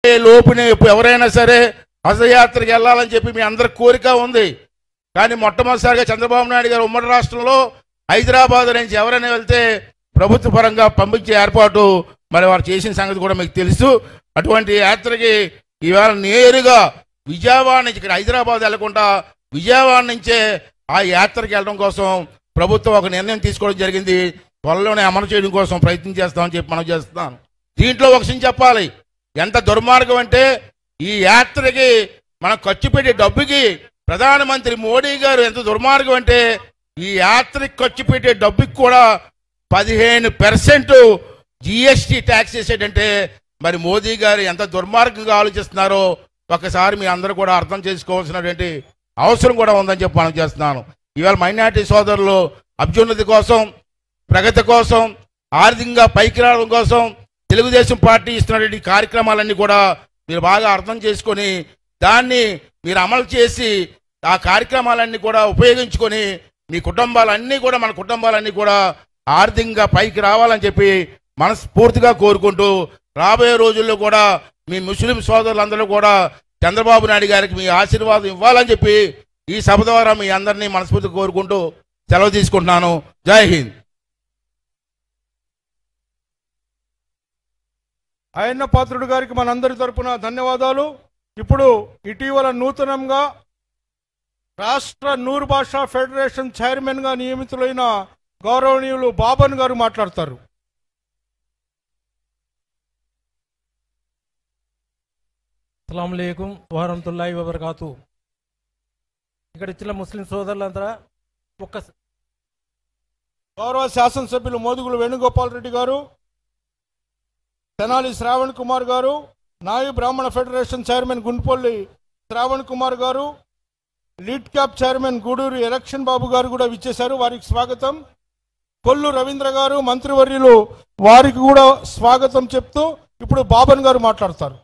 లోపునే ఎవరైనా సరే పదయాత్రకి వెళ్ళాలని చెప్పి మీ అందరి కోరిక ఉంది కానీ మొట్టమొదటిసారిగా చంద్రబాబు నాయుడు గారు ఉమ్మడి రాష్ట్రంలో హైదరాబాద్ నుంచి ఎవరైనా వెళ్తే ప్రభుత్వ పరంగా పంపించే ఏర్పాటు మరి వారు చేసిన సంగతి కూడా మీకు తెలుసు అటువంటి యాత్రకి ఇవాళ నేరుగా విజయవాడ నుంచి ఇక్కడ హైదరాబాద్ వెళ్లకుండా విజయవాడ నుంచే ఆ యాత్రకి వెళ్ళడం కోసం ప్రభుత్వం ఒక నిర్ణయం తీసుకోవడం జరిగింది త్వరలోనే అమలు చేయడం కోసం ప్రయత్నం చేస్తామని చెప్పి మనం చేస్తున్నాను దీంట్లో ఒక విషయం చెప్పాలి ఎంత దుర్మార్గం అంటే ఈ యాత్రకి మనం ఖర్చు పెట్టే డబ్బుకి ప్రధానమంత్రి మోడీ గారు ఎంత దుర్మార్గం అంటే ఈ యాత్రకి ఖర్చు పెట్టే డబ్బుకి కూడా పదిహేను పర్సెంట్ జిఎస్టీ ట్యాక్స్ వేసేటంటే మరి మోదీ గారు ఎంత దుర్మార్గంగా ఆలోచిస్తున్నారో ఒకసారి మీ అందరూ కూడా అర్థం చేసుకోవాల్సినటువంటి అవసరం కూడా ఉందని చెప్పి మనం చేస్తున్నాను ఇవాళ మైనార్టీ సోదరులు అభ్యున్నతి కోసం ప్రగతి కోసం ఆర్థికంగా పైకి రావడం కోసం తెలుగుదేశం పార్టీ ఇస్తున్నటువంటి కార్యక్రమాలన్నీ కూడా మీరు బాగా అర్థం చేసుకొని దాన్ని మీరు అమలు చేసి ఆ కార్యక్రమాలన్నీ కూడా ఉపయోగించుకొని మీ కుటుంబాలన్నీ కూడా మన కుటుంబాలన్నీ కూడా ఆర్థికంగా పైకి రావాలని చెప్పి మనస్ఫూర్తిగా కోరుకుంటూ రాబోయే రోజుల్లో కూడా మీ ముస్లిం సోదరులందరూ కూడా చంద్రబాబు నాయుడు గారికి మీ ఆశీర్వాదం ఇవ్వాలని చెప్పి ఈ సభ ద్వారా మీ అందరినీ మనస్ఫూర్తిగా కోరుకుంటూ సెలవు తీసుకుంటున్నాను జై హింద్ అయ్యన్న పాత్రుడు గారికి మనందరి తరపున ధన్యవాదాలు ఇప్పుడు ఇటీవల నూతనంగా రాష్ట్ర నూరు భాషా ఫెడరేషన్ చైర్మన్ గా నియమితులైన గౌరవనీయులు బాబన్ గారు మాట్లాడతారు అస్సలం వరహతుల్లాhi వబర్కాతు ఇక్కడ ఇచ్చిన ముస్లిం సోదరులంతా ఒక్క గౌరవ శాసనసభ్యులు మోదుగులు వేణుగోపాల్ రెడ్డి గారు తెనాలి శ్రావణ్ కుమార్ గారు నాయు Brahmana federation chairman Gundpalli Shravan Kumar garu LIDCAP chairman Gudur ఎలక్షన్ బాబు గారు కూడా విచ్చేశారు వారికి స్వాగతం కొల్లు రవీంద్ర గారు మంత్రివర్యులు వారికి కూడా స్వాగతం చెప్తూ ఇప్పుడు బాబన్ గారు మాట్లాడతారు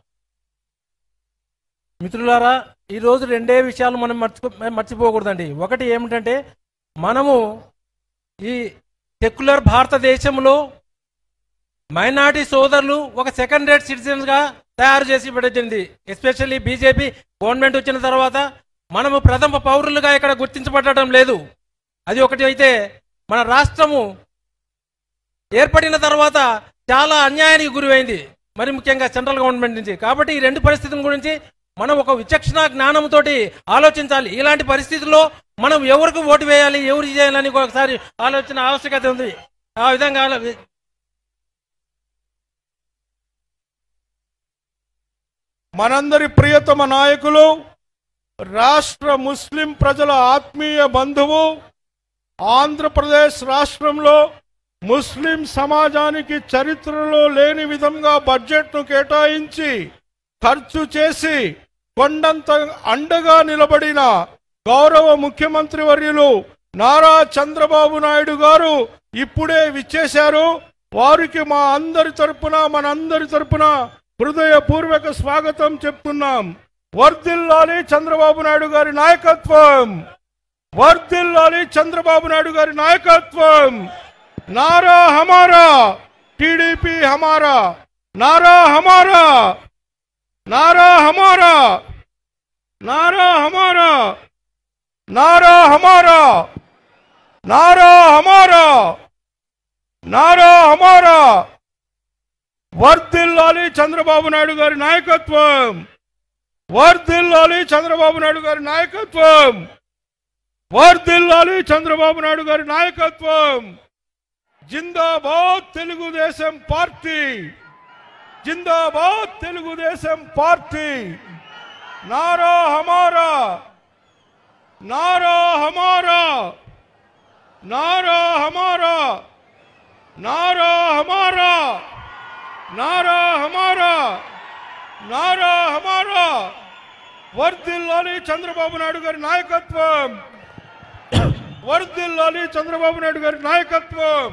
మిత్రులారా ఈ రోజు రెండే విషయాలు మనం మర్చిపో మర్చిపోకూడదండి ఒకటి ఏమిటంటే మనము ఈ సెక్యులర్ భారతదేశంలో మైనార్టీ సోదరులు ఒక సెకండ్ రేట్ సిటిజన్స్ గా తయారు చేసి పెట్టింది ఎస్పెషల్లీ బీజేపీ గవర్నమెంట్ వచ్చిన తర్వాత మనము ప్రథమ పౌరులుగా ఇక్కడ గుర్తించబడటం లేదు అది ఒకటి అయితే మన రాష్ట్రము ఏర్పడిన తర్వాత చాలా అన్యాయానికి గురైంది మరి ముఖ్యంగా సెంట్రల్ గవర్నమెంట్ నుంచి కాబట్టి ఈ రెండు పరిస్థితుల గురించి మనం ఒక విచక్షణ జ్ఞానంతోటి ఆలోచించాలి ఇలాంటి పరిస్థితుల్లో మనం ఎవరికి ఓటు వేయాలి ఎవరు చేయాలని ఒకసారి ఆలోచన ఆవశ్యకత ఉంది ఆ విధంగా ఆలో- మనందరి ప్రియతమ నాయకులు రాష్ట్ర ముస్లిం ప్రజల ఆత్మీయ బంధువు ఆంధ్రప్రదేశ్ రాష్ట్రంలో ముస్లిం సమాజానికి చరిత్రలో లేని విధంగా బడ్జెట్ను కేటాయించి ఖర్చు చేసి కొండంత అండగా నిలబడిన గౌరవ ముఖ్యమంత్రి వర్యులు నారా చంద్రబాబు నాయుడు గారు ఇప్పుడే విచ్చేశారు వారికి మా అందరి తరపున మనందరి తరపున హృదయపూర్వక స్వాగతం చెప్తున్నాం వర్ధిల్లాలి చంద్రబాబు నాయుడు గారి నాయకత్వం వర్ధిల్లాలి చంద్రబాబు నాయుడు గారి నాయకత్వం నారా హమారా టీడీపీ హమారా నారా హమారా నారా హమారా నారా హమారా నారా హమారా నారా హమారా నారా హమారా వర్ధిల్లాలి చంద్రబాబు నాయుడు గారి నాయకత్వం వర్ధిల్లాలి చంద్రబాబు నాయుడు గారి నాయకత్వం వర్ధిల్లాలి చంద్రబాబు నాయుడు గారి నాయకత్వం జిందాబాద్ తెలుగుదేశం పార్టీ జిందాబాద్ తెలుగుదేశం పార్టీ నారా హమారా నారా హమారా నారా హమారా నారా హమారా నారా హమారా నారా హమారా వర్ధిల్లాలి చంద్రబాబు నాయుడు గారి నాయకత్వం వర్ధిల్లాలి చంద్రబాబు నాయుడు గారి నాయకత్వం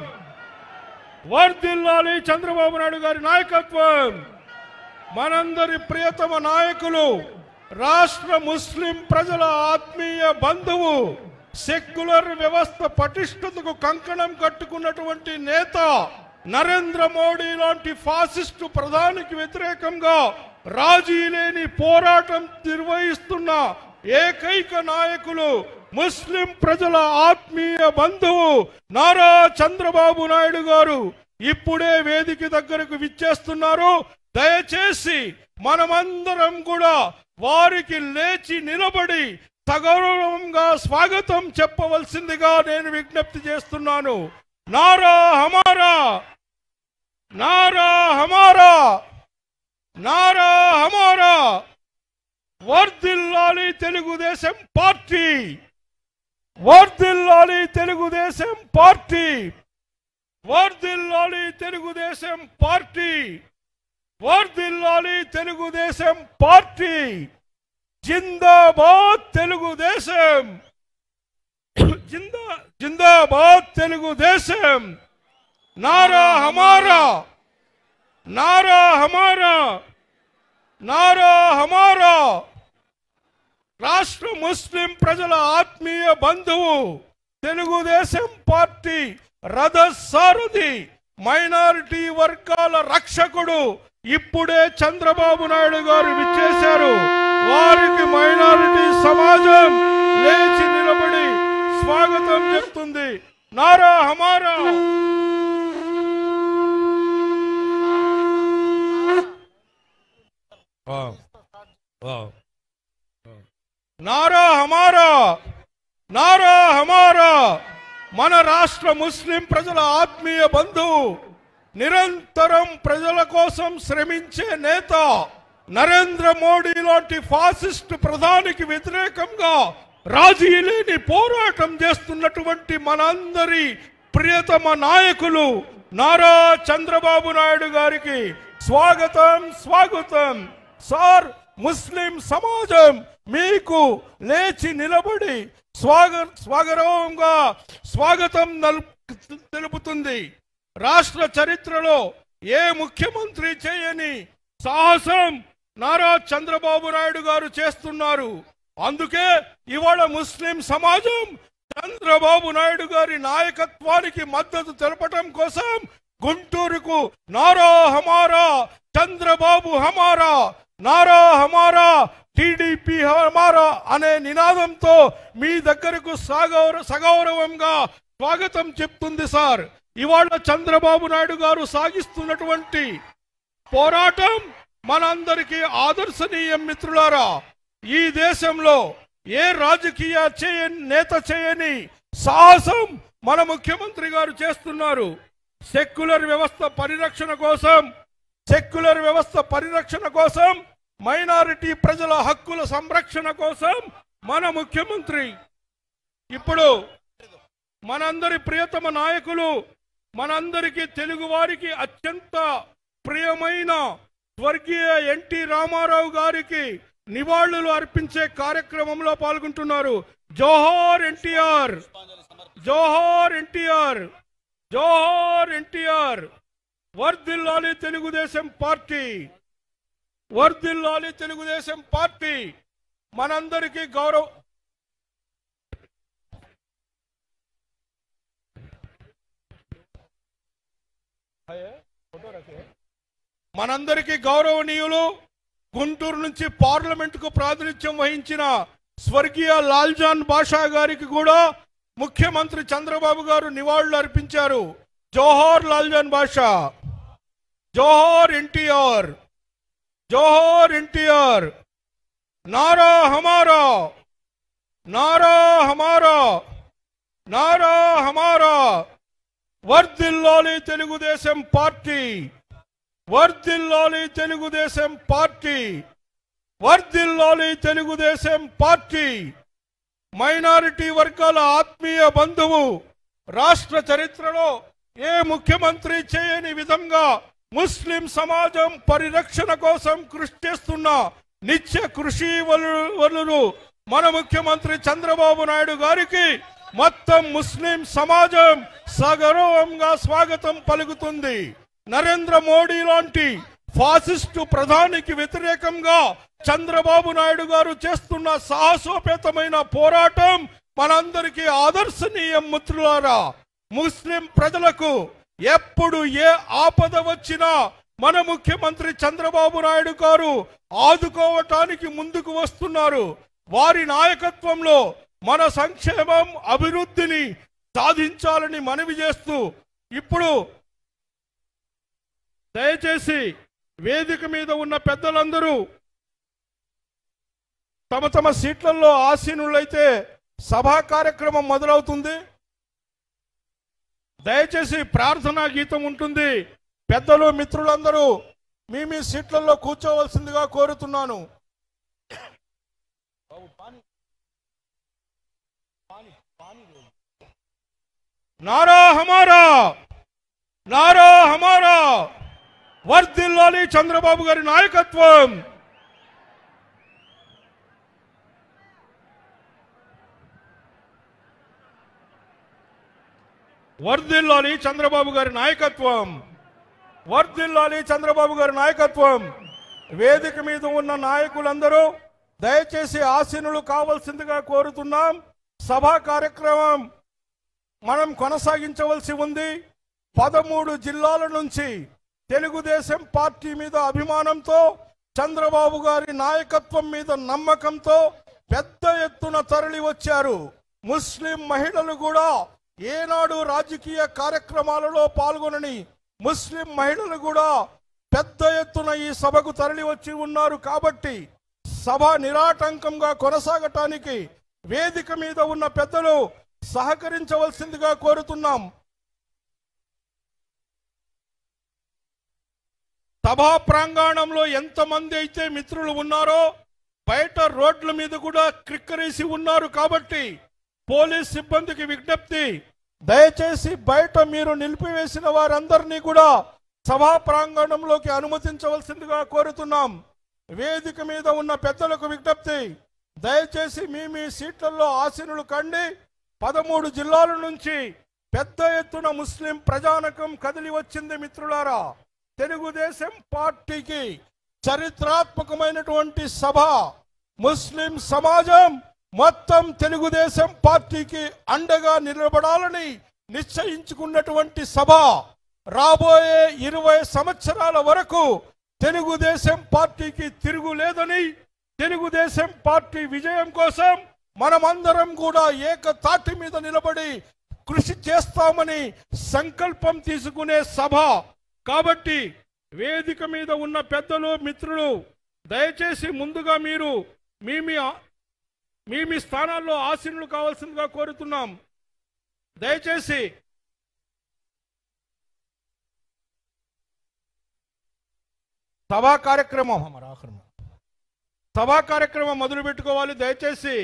వర్ధిల్లాలి చంద్రబాబు నాయుడు గారి నాయకత్వం మనందరి ప్రియతమ నాయకులు రాష్ట్ర ముస్లిం ప్రజల ఆత్మీయ బంధువు సెక్యులర్ వ్యవస్థ పటిష్టతకు కంకణం కట్టుకున్నటువంటి నేత నరేంద్ర మోడీ లాంటి ఫాసిస్టు ప్రధానికి వ్యతిరేకంగా రాజీ లేని పోరాటం నిర్వహిస్తున్న ఏకైక నాయకులు ముస్లిం ప్రజల ఆత్మీయ బంధువు నారా చంద్రబాబు నాయుడు గారు ఇప్పుడే వేదిక దగ్గరకు విచ్చేస్తున్నారు దయచేసి మనమందరం కూడా వారికి లేచి నిలబడి సగౌరవంగా స్వాగతం చెప్పవలసిందిగా నేను విజ్ఞప్తి చేస్తున్నాను నారా హమారా నారా హమారా నారా హమారా వర్దిల్లాలి తెలుగుదేశం పార్టీ వర్దిల్లాలి తెలుగుదేశం పార్టీ వర్దిల్లాలి తెలుగుదేశం పార్టీ వర్దిల్లాలి తెలుగుదేశం పార్టీ జిందాబాద్ తెలుగుదేశం జిందా జిందాబాద్ తెలుగుదేశం నారా హమారా నారా హమారా నారా హమారా రాష్ట్ర ముస్లిం ప్రజల ఆత్మీయ బంధువు తెలుగుదేశం పార్టీ రథసారథి మైనారిటీ వర్గాల రక్షకుడు ఇప్పుడే చంద్రబాబు నాయుడు గారు విచ్చేశారు వారికి మైనారిటీ సమాజం లేచి నిలబడి స్వాగతం చెప్తుంది నారా హమారా నారా హమారా నారా హమారా మన రాష్ట్ర ముస్లిం ప్రజల ఆత్మీయ బంధువు నిరంతరం ప్రజల కోసం శ్రమించే నేత నరేంద్ర మోడీ లాంటి ఫాసిస్ట్ ప్రధానికి వ్యతిరేకంగా రాజీ లేని పోరాటం చేస్తున్నటువంటి మనందరి ప్రియతమ నాయకులు నారా చంద్రబాబు నాయుడు గారికి స్వాగతం స్వాగతం సార్ ముస్లిం సమాజం మీకు లేచి నిలబడి స్వాగ స్వాగతంగా స్వాగతం నలుపు- తెలుపుతుంది రాష్ట్ర చరిత్రలో ఏ ముఖ్యమంత్రి చేయని సాహసం నారా చంద్రబాబు నాయుడు గారు చేస్తున్నారు అందుకే ఇవాళ ముస్లిం సమాజం చంద్రబాబు నాయుడు గారి నాయకత్వానికి మద్దతు తెలపటం కోసం గుంటూరుకు నారా హమారా చంద్రబాబు హమారా నారా హమారా టీడీపీ హమారా అనే నినాదంతో మీ దగ్గరకు సాగౌర సగౌరవంగా స్వాగతం చెప్తుంది సార్ ఇవాళ చంద్రబాబు నాయుడు గారు సాగిస్తున్నటువంటి పోరాటం మనందరికీ ఆదర్శనీయం మిత్రులారా ఈ దేశంలో ఏ రాజకీయ చేయని నేత చేయని సాహసం మన ముఖ్యమంత్రి గారు చేస్తున్నారు సెక్యులర్ వ్యవస్థ పరిరక్షణ కోసం సెక్యులర్ వ్యవస్థ పరిరక్షణ కోసం మైనారిటీ ప్రజల హక్కుల సంరక్షణ కోసం మన ముఖ్యమంత్రి ఇప్పుడు మనందరి ప్రియతమ నాయకులు మనందరికీ తెలుగు వారికి అత్యంత ప్రియమైన స్వర్గీయ ఎన్టీ రామారావు గారికి నివాళులు అర్పించే కార్యక్రమంలో పాల్గొంటున్నారు జోహార్ ఎన్టీఆర్ జోహార్ ఎన్టీఆర్ జోహార్ ఎన్టీఆర్ వర్ధిల్లాలి తెలుగుదేశం పార్టీ వర్ధిల్లాలి తెలుగుదేశం పార్టీ మనందరికీ గౌరవ మనందరికీ గౌరవనీయులు గుంటూరు నుంచి పార్లమెంట్ కు ప్రాతినిధ్యం వహించిన స్వర్గీయ లాల్జాన్ బాషా గారికి కూడా ముఖ్యమంత్రి చంద్రబాబు గారు నివాళులు అర్పించారు జోహార్ లాల్జాన్ బాషా జోహార్ ఎన్టీఆర్ జోహార్ ఎన్టీఆర్ నారా హమారా నారా హమారా నారా హమారా వర్ధిల్లాలి తెలుగుదేశం పార్టీ వర్ధిల్లాలి తెలుగుదేశం పార్టీ వర్ధిల్లాలి తెలుగుదేశం పార్టీ మైనారిటీ వర్గాల ఆత్మీయ బంధువు రాష్ట్ర చరిత్రలో ఏ ముఖ్యమంత్రి చేయని విధంగా ముస్లిం సమాజం పరిరక్షణ కోసం కృషి చేస్తున్న నిత్య కృషి వలు- వలులు మన ముఖ్యమంత్రి చంద్రబాబు నాయుడు గారికి మొత్తం ముస్లిం సమాజం సగౌరవంగా స్వాగతం పలుకుతుంది నరేంద్ర మోడీ లాంటి ఫాసిస్టు ప్రధానికి వ్యతిరేకంగా చంద్రబాబు నాయుడు గారు చేస్తున్న సాహసోపేతమైన పోరాటం మనందరికీ ఆదర్శనీయం మిత్రులారా ముస్లిం ప్రజలకు ఎప్పుడు ఏ ఆపద వచ్చినా మన ముఖ్యమంత్రి చంద్రబాబు నాయుడు గారు ఆదుకోవటానికి ముందుకు వస్తున్నారు వారి నాయకత్వంలో మన సంక్షేమం అభివృద్ధిని సాధించాలని మనవి చేస్తూ ఇప్పుడు దయచేసి వేదిక మీద ఉన్న పెద్దలందరూ తమ తమ సీట్లలో ఆసీనులైతే సభా కార్యక్రమం మొదలవుతుంది దయచేసి ప్రార్థనా గీతం ఉంటుంది పెద్దలు మిత్రులందరూ మీ మీ సీట్లలో కూర్చోవలసిందిగా కోరుతున్నాను నారా హమారా నారా హమారా వర్ధిల్లాలి చంద్రబాబు గారి నాయకత్వం వర్ధిల్లాలి చంద్రబాబు గారి నాయకత్వం వర్ధిల్లాలి చంద్రబాబు గారి నాయకత్వం వేదిక మీద ఉన్న నాయకులందరూ దయచేసి ఆసీనులు కావాల్సిందిగా కోరుతున్నాం సభా కార్యక్రమం మనం కొనసాగించవలసి ఉంది పదమూడు జిల్లాల నుంచి తెలుగుదేశం పార్టీ మీద అభిమానంతో చంద్రబాబు గారి నాయకత్వం మీద నమ్మకంతో పెద్ద ఎత్తున తరలి వచ్చారు ముస్లిం మహిళలు కూడా ఏనాడు రాజకీయ కార్యక్రమాలలో పాల్గొనని ముస్లిం మహిళలు కూడా పెద్ద ఎత్తున ఈ సభకు తరలి వచ్చి ఉన్నారు కాబట్టి సభ నిరాటంకంగా కొనసాగటానికి వేదిక మీద ఉన్న పెద్దలు సహకరించవలసిందిగా కోరుతున్నాం సభా ప్రాంగణంలో ఎంతమంది అయితే మిత్రులు ఉన్నారో బయట రోడ్ల మీద కూడా క్రిక్కరేసి ఉన్నారు కాబట్టి పోలీస్ సిబ్బందికి విజ్ఞప్తి దయచేసి బయట మీరు నిలిపివేసిన వారందరినీ కూడా సభా ప్రాంగణంలోకి అనుమతించవలసిందిగా కోరుతున్నాం వేదిక మీద ఉన్న పెద్దలకు విజ్ఞప్తి దయచేసి మీ మీ సీట్లలో ఆసీనులు కండి పదమూడు జిల్లాల నుంచి పెద్ద ఎత్తున ముస్లిం ప్రజానకం కదిలి వచ్చింది మిత్రులారా తెలుగుదేశం పార్టీకి చరిత్రాత్మకమైనటువంటి సభ ముస్లిం సమాజం మొత్తం తెలుగుదేశం పార్టీకి అండగా నిలబడాలని నిశ్చయించుకున్నటువంటి సభ రాబోయే ఇరవై సంవత్సరాల వరకు తెలుగుదేశం పార్టీకి తిరుగులేదని తెలుగుదేశం పార్టీ విజయం కోసం మనమందరం కూడా ఏకతాటి మీద నిలబడి కృషి చేస్తామని సంకల్పం తీసుకునే సభ కాబట్టి వేదిక మీద ఉన్న పెద్దలు మిత్రులు దయచేసి ముందుగా మీరు మీ మీ మీ మీ స్థానాల్లో ఆసీనులు కావాల్సిందిగా కోరుతున్నాం దయచేసి సభా కార్యక్రమం హమారా ఆఖరి మే. సభా కార్యక్రమం మొదలు పెట్టుకోవాలి దయచేసి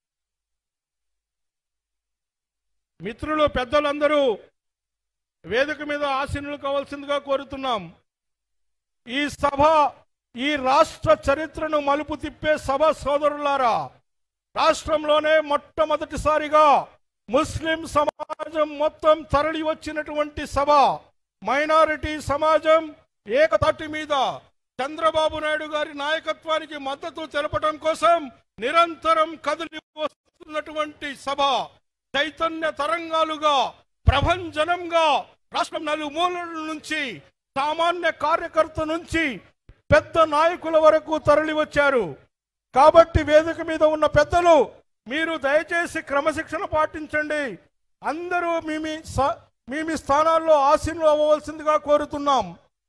మిత్రులు పెద్దలందరూ వేదిక మీద ఆసీనులు కావాల్సిందిగా కోరుతున్నాం ఈ సభ ఈ రాష్ట్ర చరిత్రను మలుపు తిప్పే సభ సోదరులారా రాష్ట్రంలోనే మొట్టమొదటిసారిగా ముస్లిం సమాజం మొత్తం తరలి వచ్చినటువంటి సభ మైనారిటీ సమాజం ఏకతాటి మీద చంద్రబాబు నాయుడు గారి నాయకత్వానికి మద్దతు తెలపడం కోసం నిరంతరం కదిలి వస్తున్నటువంటి సభ చైతన్య తరంగాలుగా ప్రభంజనంగా రాష్ట్రం నలుమూలల నుంచి సామాన్య కార్యకర్త నుంచి పెద్ద నాయకుల వరకు తరలి వచ్చారు కాబట్టి వేదిక మీద ఉన్న పెద్దలు మీరు దయచేసి క్రమశిక్షణ పాటించండి అందరూ మీ మీ స- మీ మీ స్థానాల్లో ఆసీనులు అవ్వవలసిందిగా కోరుతున్నాం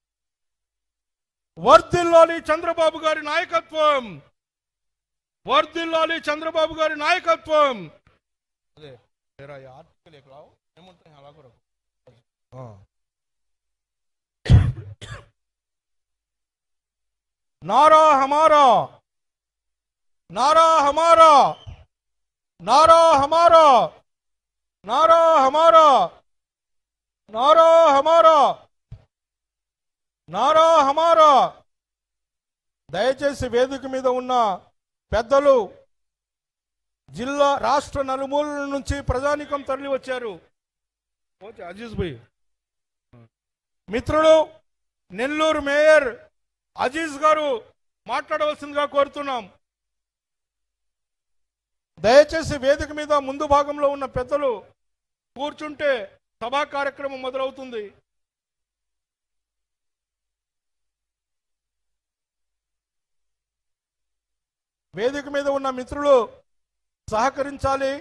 వర్ధిల్లాలి చంద్రబాబు గారి నాయకత్వం వర్ధిల్లాలి చంద్రబాబు గారి నాయకత్వం అదే तेरा ये आर्टिकल एक लाओ ఏముంటాయి అలా కూడా ఆ. नारा हमारा नारा हमारा नारा हमारा नारा हमारा नारा हमारा నారా హమారా దయచేసి వేదిక మీద ఉన్న పెద్దలు జిల్లా రాష్ట్ర నలుమూలల నుంచి ప్రజానికం తరలి వచ్చారు ఓకే, అజీజ్ భాయ్ మిత్రులు నెల్లూరు మేయర్ అజీజ్ గారు మాట్లాడవలసిందిగా కోరుతున్నాం దయచేసి వేదిక మీద ముందు భాగంలో ఉన్న పెద్దలు కూర్చుంటే సభా కార్యక్రమం మొదలవుతుంది వేదిక మీద ఉన్న మిత్రులు సహకరించాలి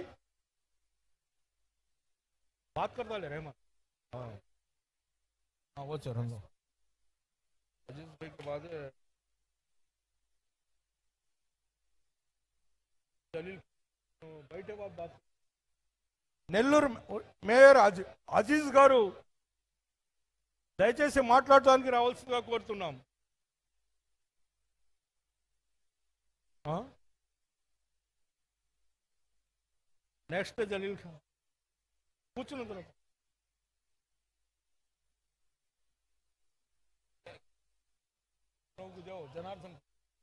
బాత్ करता ले रहमान हाँ हाँ वो चरण दो अजीज भाई के बाद जलील बैठे बात बात నెల్లూరు మేయర్ అజీ అజీజ్ గారు దయచేసి మాట్లాడడానికి రావాల్సిందిగా కోరుతున్నాం ఆ? నెక్స్ట్ జలీల్ ఖాన్ కూర్చున్న తర్వాత జనార్దన్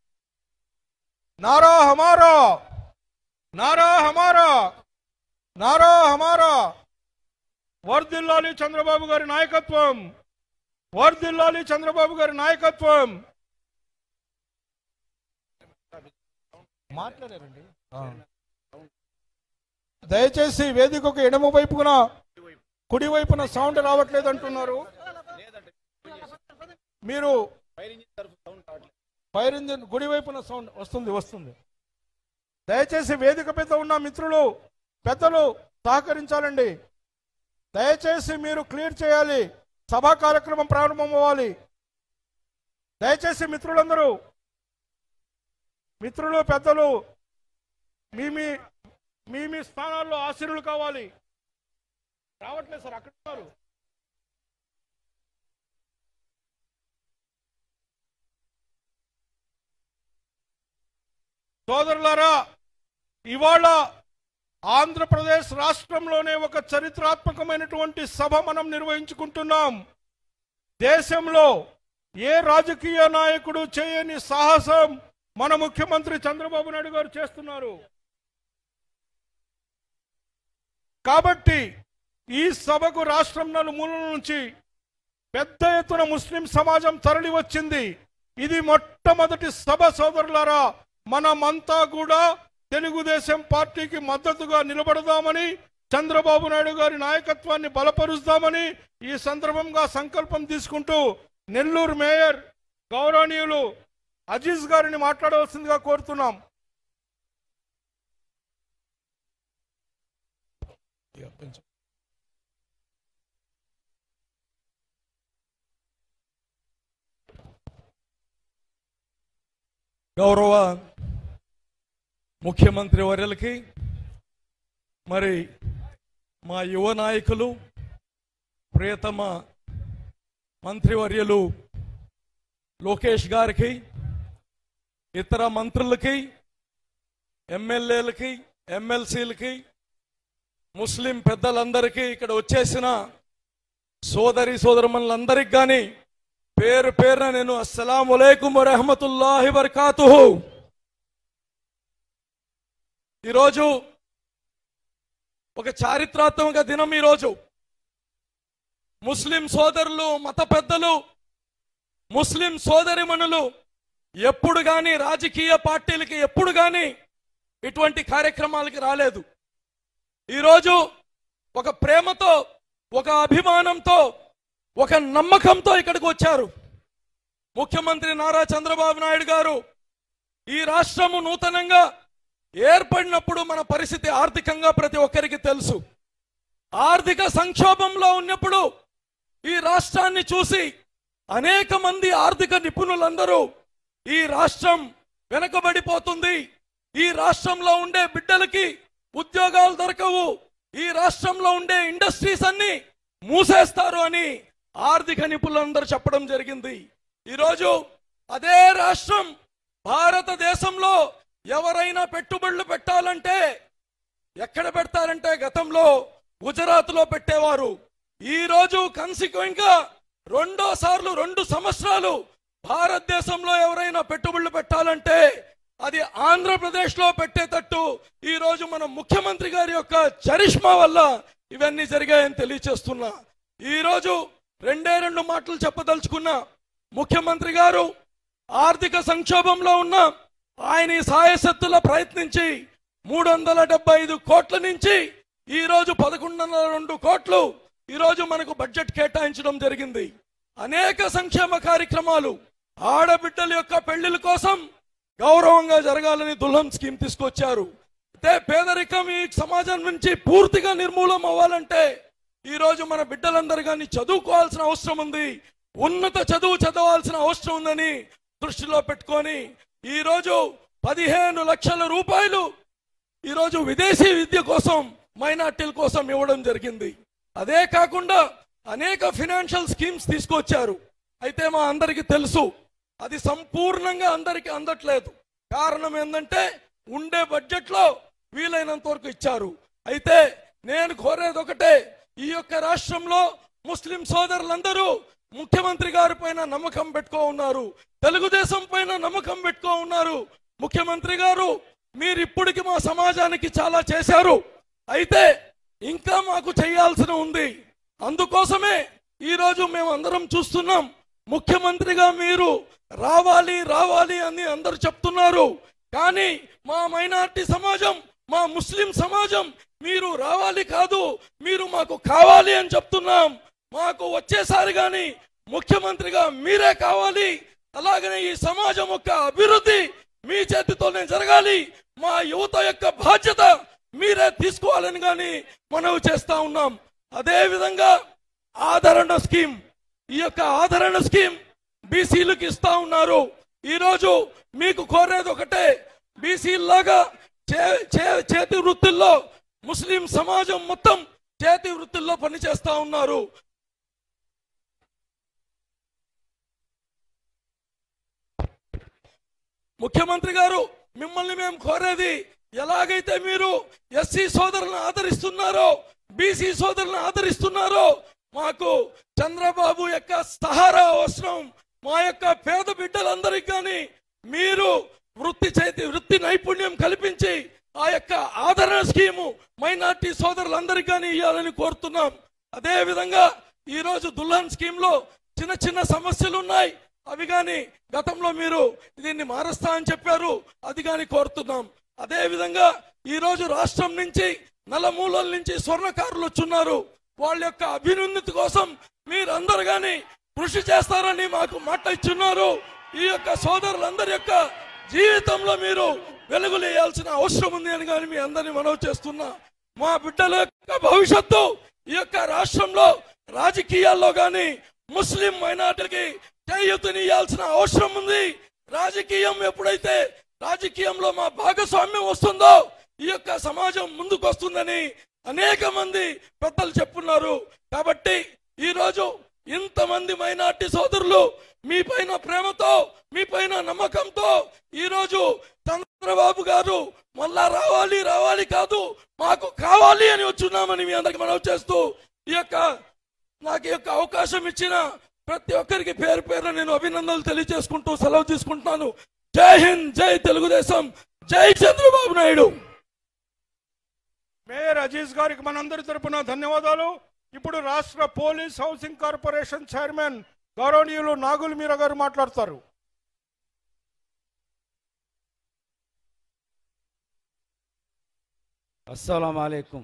नारा हमारा नारा हमारा నారా హమారా వర్దిల్లాలి చంద్రబాబు గారి నాయకత్వం వర్దిల్లాలి చంద్రబాబు గారి నాయకత్వం మాట్లాడారండి దయచేసి వేదికకు ఎడమ వైపున కుడి వైపున సౌండ్ రావట్లేదు అంటున్నారు మీరు ఫైర్ ఇంజిన్ గుడి వైపున సౌండ్ వస్తుంది వస్తుంది దయచేసి వేదిక మీద ఉన్న మిత్రులు పెద్దలు సహకరించాలండి దయచేసి మీరు క్లియర్ చేయాలి సభా కార్యక్రమం ప్రారంభం అవ్వాలి దయచేసి మిత్రులందరూ మిత్రులు పెద్దలు మీ మీ మీ మీ స్థానాల్లో ఆశీర్వులు కావాలి రావట్లేదు సార్ అక్కడ ఉన్నారు సోదరులారా ఇవాళ ఆంధ్రప్రదేశ్ రాష్ట్రంలోనే ఒక చరిత్రాత్మకమైనటువంటి సభ మనం నిర్వహించుకుంటున్నాం దేశంలో ఏ రాజకీయ నాయకుడు చేయని సాహసం మన ముఖ్యమంత్రి చంద్రబాబు నాయుడు గారు చేస్తున్నారు కాబట్టి ఈ సభకు రాష్ట్రం నలుమూలల నుంచి పెద్ద ఎత్తున ముస్లిం సమాజం తరలి వచ్చింది ఇది మొట్టమొదటి సభ సోదరులారా మనమంతా కూడా తెలుగుదేశం పార్టీకి మద్దతుగా నిలబడదామని చంద్రబాబు నాయుడు గారి నాయకత్వాన్ని బలపరుస్తామని ఈ సందర్భంగా సంకల్పం తీసుకుంటూ నెల్లూరు మేయర్ గౌరవనీయులు అజీజ్ గారిని మాట్లాడవలసిందిగా కోరుతున్నాం గౌరవ ముఖ్యమంత్రి వర్యులకి మరి మా యువ నాయకులు ప్రియతమ మంత్రివర్యులు లోకేష్ గారికి ఇతర మంత్రులకి ఎమ్మెల్యేలకి ఎమ్మెల్సీలకి ముస్లిం పెద్దలందరికీ ఇక్కడ వచ్చేసిన సోదరి సోదరుమణులందరికి కానీ పేరు పేరున నేను అస్సలం వలైకుం వరహమతుల్లాహి వరకాతుహు ఈరోజు ఒక చారిత్రాత్మక దినం ఈరోజు ముస్లిం సోదరులు మత పెద్దలు ముస్లిం సోదరిమణులు ఎప్పుడు కానీ రాజకీయ పార్టీలకి ఎప్పుడు కానీ ఇటువంటి కార్యక్రమాలకి రాలేదు ఈరోజు ఒక ప్రేమతో ఒక అభిమానంతో ఒక నమ్మకంతో ఇక్కడికి వచ్చారు ముఖ్యమంత్రి నారా చంద్రబాబు నాయుడు గారు ఈ రాష్ట్రము నూతనంగా ఏర్పడినప్పుడు మన పరిస్థితి ఆర్థికంగా ప్రతి ఒక్కరికి తెలుసు ఆర్థిక సంక్షోభంలో ఉన్నప్పుడు ఈ రాష్ట్రాన్ని చూసి అనేక మంది ఆర్థిక నిపుణులందరూ ఈ రాష్ట్రం వెనకబడిపోతుంది ఈ రాష్ట్రంలో ఉండే బిడ్డలకి ఉద్యోగాలు దొరకవు ఈ రాష్ట్రంలో ఉండే ఇండస్ట్రీస్ అన్ని మూసేస్తారు అని ఆర్థిక నిపుణులందరూ చెప్పడం జరిగింది ఈరోజు అదే రాష్ట్రం భారతదేశంలో ఎవరైనా పెట్టుబడులు పెట్టాలంటే ఎక్కడ పెడతారంటే గతంలో గుజరాత్ లో పెట్టేవారు ఈ రోజు కన్సిక్వెంట్ గా రెండో సార్లు రెండు సంవత్సరాలు భారతదేశంలో ఎవరైనా పెట్టుబడులు పెట్టాలంటే అది ఆంధ్రప్రదేశ్ లో పెట్టేటట్టు ఈ రోజు మన ముఖ్యమంత్రి గారి యొక్క చరిష్మా వల్ల ఇవన్నీ జరిగాయని తెలియచేస్తున్నా ఈ రోజు రెండే రెండు మాటలు చెప్పదలుచుకున్నా ముఖ్యమంత్రి గారు ఆర్థిక సంక్షోభంలో ఉన్న ఆయన ఈ సాయశక్తుల ప్రయత్నించి మూడు వందల డెబ్బై ఐదు కోట్ల నుంచి ఈ రోజు పదకొండు వందల రెండు కోట్లు ఈ రోజు మనకు బడ్జెట్ కేటాయించడం జరిగింది అనేక సంక్షేమ కార్యక్రమాలు ఆడబిడ్డల యొక్క పెళ్లిల కోసం గౌరవంగా జరగాలని దుల్హన్ స్కీమ్ తీసుకొచ్చారు అయితే పేదరికం ఈ సమాజం నుంచి పూర్తిగా నిర్మూలం అవ్వాలంటే ఈ రోజు మన బిడ్డలందరూ కానీ చదువుకోవాల్సిన అవసరం ఉంది ఉన్నత చదువు చదవాల్సిన అవసరం ఉందని దృష్టిలో పెట్టుకొని ఈ రోజు పదిహేను లక్షల రూపాయలు ఈ రోజు విదేశీ విద్య కోసం మైనార్టీల కోసం ఇవ్వడం జరిగింది అదే కాకుండా అనేక ఫినాన్షియల్ స్కీమ్స్ తీసుకొచ్చారు అయితే మా అందరికీ తెలుసు అది సంపూర్ణంగా అందరికీ అందట్లేదు కారణం ఏంటంటే ఉండే బడ్జెట్ లో వీలైనంత వరకు ఇచ్చారు అయితే నేను కోరేది ఒకటే ఈ యొక్క రాష్ట్రంలో ముస్లిం సోదరులందరూ ముఖ్యమంత్రి గారి పైన నమ్మకం పెట్టుకో ఉన్నారు తెలుగుదేశం పైన నమ్మకం పెట్టుకో ఉన్నారు ముఖ్యమంత్రి గారు మీరు ఇప్పటికి మా సమాజానికి చాలా చేశారు అయితే ఇంకా మాకు చేయాల్సిన ఉంది అందుకోసమే ఈ రోజు మేము అందరం చూస్తున్నాం ముఖ్యమంత్రిగా మీరు రావాలి రావాలి అని అందరూ చెప్తున్నారు కానీ మా మైనార్టీ సమాజం మా ముస్లిం సమాజం మీరు రావాలి కాదు మీరు మాకు కావాలి అని చెప్తున్నాం మాకు వచ్చేసారి కానీ ముఖ్యమంత్రిగా మీరే కావాలి అలాగనే ఈ సమాజం యొక్క అభివృద్ధి మీ చేతితోనే జరగాలి మా యువత యొక్క బాధ్యత మీరే తీసుకోవాలని కానీ మనవి చేస్తా ఉన్నాం అదే విధంగా ఆదరణ స్కీమ్ ఈ యొక్క ఆదరణ స్కీమ్ బీసీలకు ఇస్తా ఉన్నారు ఈ రోజు మీకు కోరేది ఒకటే బీసీలాగా చే- చే- చేతి వృత్తుల్లో ముస్లిం సమాజం మొత్తం చేతి వృత్తుల్లో పనిచేస్తా ఉన్నారు ముఖ్యమంత్రి గారు మిమ్మల్ని మేము కోరేది ఎలాగైతే మీరు ఎస్సీ సోదరులను ఆదరిస్తున్నారో బీసీ సోదరులను ఆదరిస్తున్నారో మాకు చంద్రబాబు యొక్క సహారా అవసరం మా యొక్క పేద బిడ్డలందరికీ కానీ మీరు వృత్తి చేతి వృత్తి నైపుణ్యం కల్పించి ఆ యొక్క ఆదరణ స్కీము మైనార్టీ సోదరులందరికీ కానీ ఇవ్వాలని కోరుతున్నాం అదే విధంగా ఈ రోజు దుల్హన్ స్కీమ్ లో చిన్న చిన్న సమస్యలు ఉన్నాయి అవి కానీ గతంలో మీరు దీన్ని మారుస్తా అని చెప్పారు అది కానీ కోరుతున్నాం అదే విధంగా ఈ రోజు రాష్ట్రం నుంచి నలమూలల నుంచి స్వర్ణకారులు వచ్చున్నారు వాళ్ళ యొక్క అభ్యున్నతి కోసం మీరందరూ కానీ కృషి చేస్తారని మాకు మాట ఇచ్చున్నారు ఈ యొక్క సోదరులందరి యొక్క జీవితంలో మీరు వెలుగులేయాల్సిన అవసరం ఉంది అని కానీ మీ అందరినీ మనవి చేస్తున్నా మా బిడ్డల యొక్క భవిష్యత్తు ఈ యొక్క రాష్ట్రంలో రాజకీయాల్లో గాని ముస్లిం మైనార్టీలకి చేయూతనియాల్సిన అవసరం ఉంది రాజకీయం ఎప్పుడైతే రాజకీయంలో మా భాగస్వామ్యం వస్తుందో ఈ యొక్క సమాజం ముందుకు వస్తుందని అనేక మంది పెద్దలు చెప్పున్నారు కాబట్టి ఈ రోజు ఇంతమంది మైనార్టీ సోదరులు మీ పైన ప్రేమతో మీ పైన నమ్మకంతో ఈ రోజు చంద్రబాబు గారు మళ్ళా రావాలి రావాలి కాదు మాకు కావాలి అని వచ్చున్నామని మీ అందరికి మనవి చేస్తూ ఈ యొక్క నాకు ఈ యొక్క అవకాశం ఇచ్చిన ప్రతి ఒక్కరికి పేరు పేరు నేను అభినందనలు తెలియజేసుకుంటూ సెలవు తీసుకుంటున్నాను జై హింద్ జై తెలుగుదేశం జై చంద్రబాబు నాయుడు మేయర్ అజీజ్ గారికి మనందరి తరపున ధన్యవాదాలు ఇప్పుడు రాష్ట్ర పోలీస్ హౌసింగ్ కార్పొరేషన్ చైర్మన్ గౌరవనీయులు నాగుల్ మీరా గారు మాట్లాడతారు अस्सलाम वालेकुम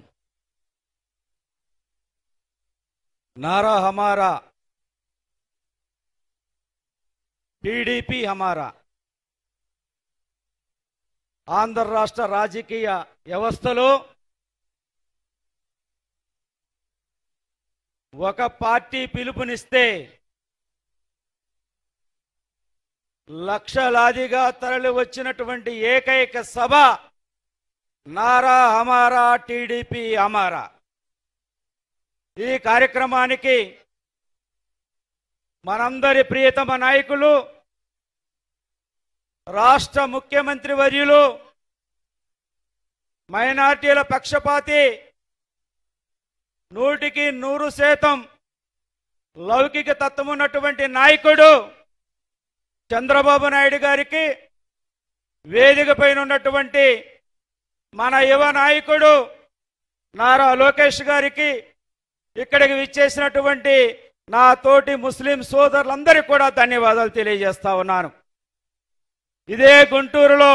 नारा हमारा టీడీపీ హమారా ఆంధ్ర రాష్ట్ర రాజకీయ వ్యవస్థలో ఒక పార్టీ పిలుపునిస్తే లక్షలాదిగా తరలి వచ్చినటువంటి ఏకైక సభ నారా హమారా టీడీపీ హమారా ఈ కార్యక్రమానికి మనందరి ప్రియతమ నాయకులు రాష్ట్ర ముఖ్యమంత్రి వర్యులు మైనార్టీల పక్షపాతి నూటికి నూరు శాతం లౌకిక తత్వం ఉన్నటువంటి నాయకుడు చంద్రబాబు నాయుడు గారికి వేదిక పైన ఉన్నటువంటి మన యువ నాయకుడు నారా లోకేష్ గారికి ఇక్కడికి విచ్చేసినటువంటి నా తోటి ముస్లిం సోదరులందరికీ కూడా ధన్యవాదాలు తెలియజేస్తా ఉన్నాను ఇదే గుంటూరులో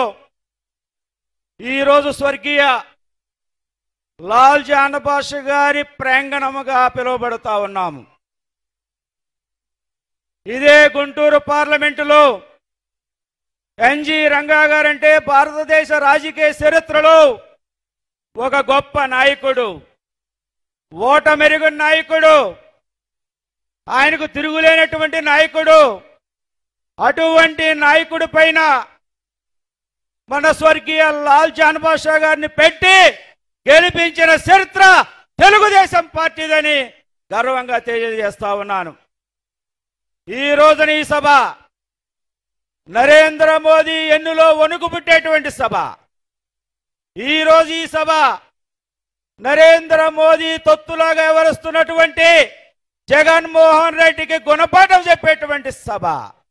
ఈరోజు స్వర్గీయ లాల్ జాన్ బాష గారి ప్రాంగణముగా పిలువబడుతా ఉన్నాము ఇదే గుంటూరు పార్లమెంటులో ఎన్జి రంగా గారంటే భారతదేశ రాజకీయ చరిత్రలో ఒక గొప్ప నాయకుడు ఓటమెరుగు నాయకుడు ఆయనకు తిరుగులేనటువంటి నాయకుడు అటువంటి నాయకుడి పైన మన స్వర్గీయ లాల్ జాన్ బాషా గారిని పెట్టి గెలిపించిన చరిత్ర తెలుగుదేశం పార్టీదని గర్వంగా తెలియజేస్తా ఉన్నాను ఈ రోజున ఈ సభ నరేంద్ర మోదీ ఎన్నులో వణుకు పుట్టేటువంటి సభ ఈ రోజు ఈ సభ నరేంద్ర మోదీ తొత్తులాగా ఎవరుస్తున్నటువంటి జగన్మోహన్ రెడ్డికి గుణపాఠం చెప్పేటువంటి సభ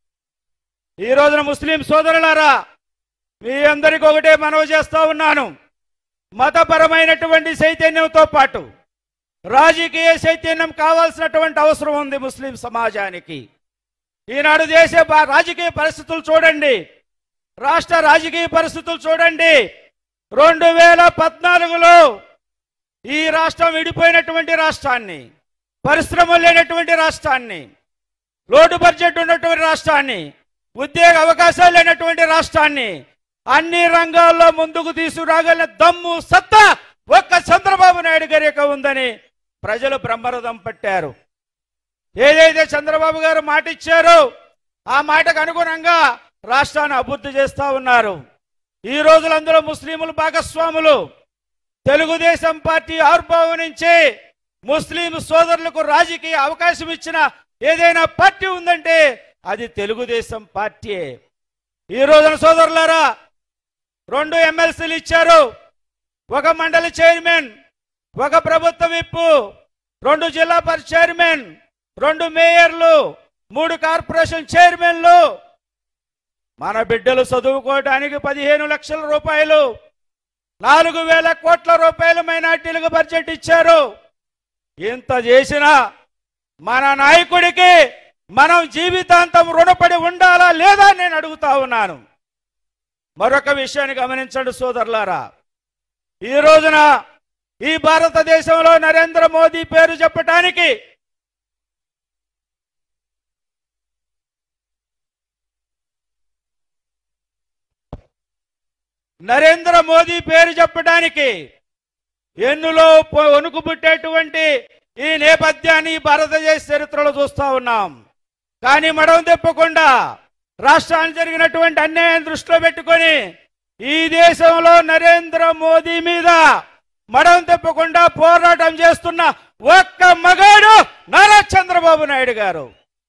ఈ రోజున ముస్లిం సోదరులారా మీ అందరికి ఒకటే మనవి చేస్తా ఉన్నాను మతపరమైనటువంటి చైతన్యంతో పాటు రాజకీయ చైతన్యం కావాల్సినటువంటి అవసరం ఉంది ముస్లిం సమాజానికి ఈనాడు దేశ బా- రాజకీయ పరిస్థితులు చూడండి రాష్ట్ర రాజకీయ పరిస్థితులు చూడండి రెండు వేల పద్నాలుగులో ఈ రాష్ట్రం విడిపోయినటువంటి రాష్ట్రాన్ని పరిశ్రమలు లేనటువంటి రాష్ట్రాన్ని లోటు బడ్జెట్ ఉన్నటువంటి రాష్ట్రాన్ని ఉద్యోగ అవకాశాలు లేనటువంటి రాష్ట్రాన్ని అన్ని రంగాల్లో ముందుకు తీసుకురాగల దమ్ము సత్తా ఒక్క చంద్రబాబు నాయుడు గారి యొక్క ఉందని ప్రజలు బ్రహ్మరథం పట్టారు ఏదైతే చంద్రబాబు గారు మాట ఇచ్చారో ఆ మాటకు అనుగుణంగా రాష్ట్రాన్ని అభివృద్ధి చేస్తా ఉన్నారు ఈ రోజులు అందులో ముస్లింలు భాగస్వాములు తెలుగుదేశం పార్టీ ఆవిర్భావం నుంచి ముస్లిం సోదరులకు రాజకీయ అవకాశం ఇచ్చిన ఏదైనా పార్టీ ఉందంటే అది తెలుగుదేశం పార్టీయే ఈ రోజున సోదరులారా రెండు ఎమ్మెల్సీలు ఇచ్చారు ఒక మండలి చైర్మన్ ఒక ప్రభుత్వ విప్పు రెండు జిల్లా పరిషత్ చైర్మన్ రెండు మేయర్లు మూడు కార్పొరేషన్ చైర్మన్లు మన బిడ్డలు చదువుకోవడానికి పదిహేను లక్షల రూపాయలు నాలుగు వేల కోట్ల రూపాయలు మైనార్టీలకు బడ్జెట్ ఇచ్చారు ఇంత చేసినా మన నాయకుడికి మనం జీవితాంతం రుణపడి ఉండాలా లేదా అని నేను అడుగుతా ఉన్నాను మరొక విషయాన్ని గమనించండి సోదరులారా ఈ రోజున ఈ భారతదేశంలో నరేంద్ర మోదీ పేరు చెప్పటానికి నరేంద్ర మోదీ పేరు చెప్పడానికి ఎన్నులో పొ- వణుకు పుట్టేటువంటి ఈ నేపథ్యాన్ని ఈ భారతదేశ చరిత్రలో చూస్తా ఉన్నాం కానీ మడవ తెప్పకుండా రాష్ట్రానికి జరిగినటువంటి అన్యాయం దృష్టిలో పెట్టుకొని ఈ దేశంలో నరేంద్ర మోదీ మీద మడవ తెప్పకుండా పోరాటం చేస్తున్న ఒక్క మగాడు నారా చంద్రబాబు నాయుడు గారు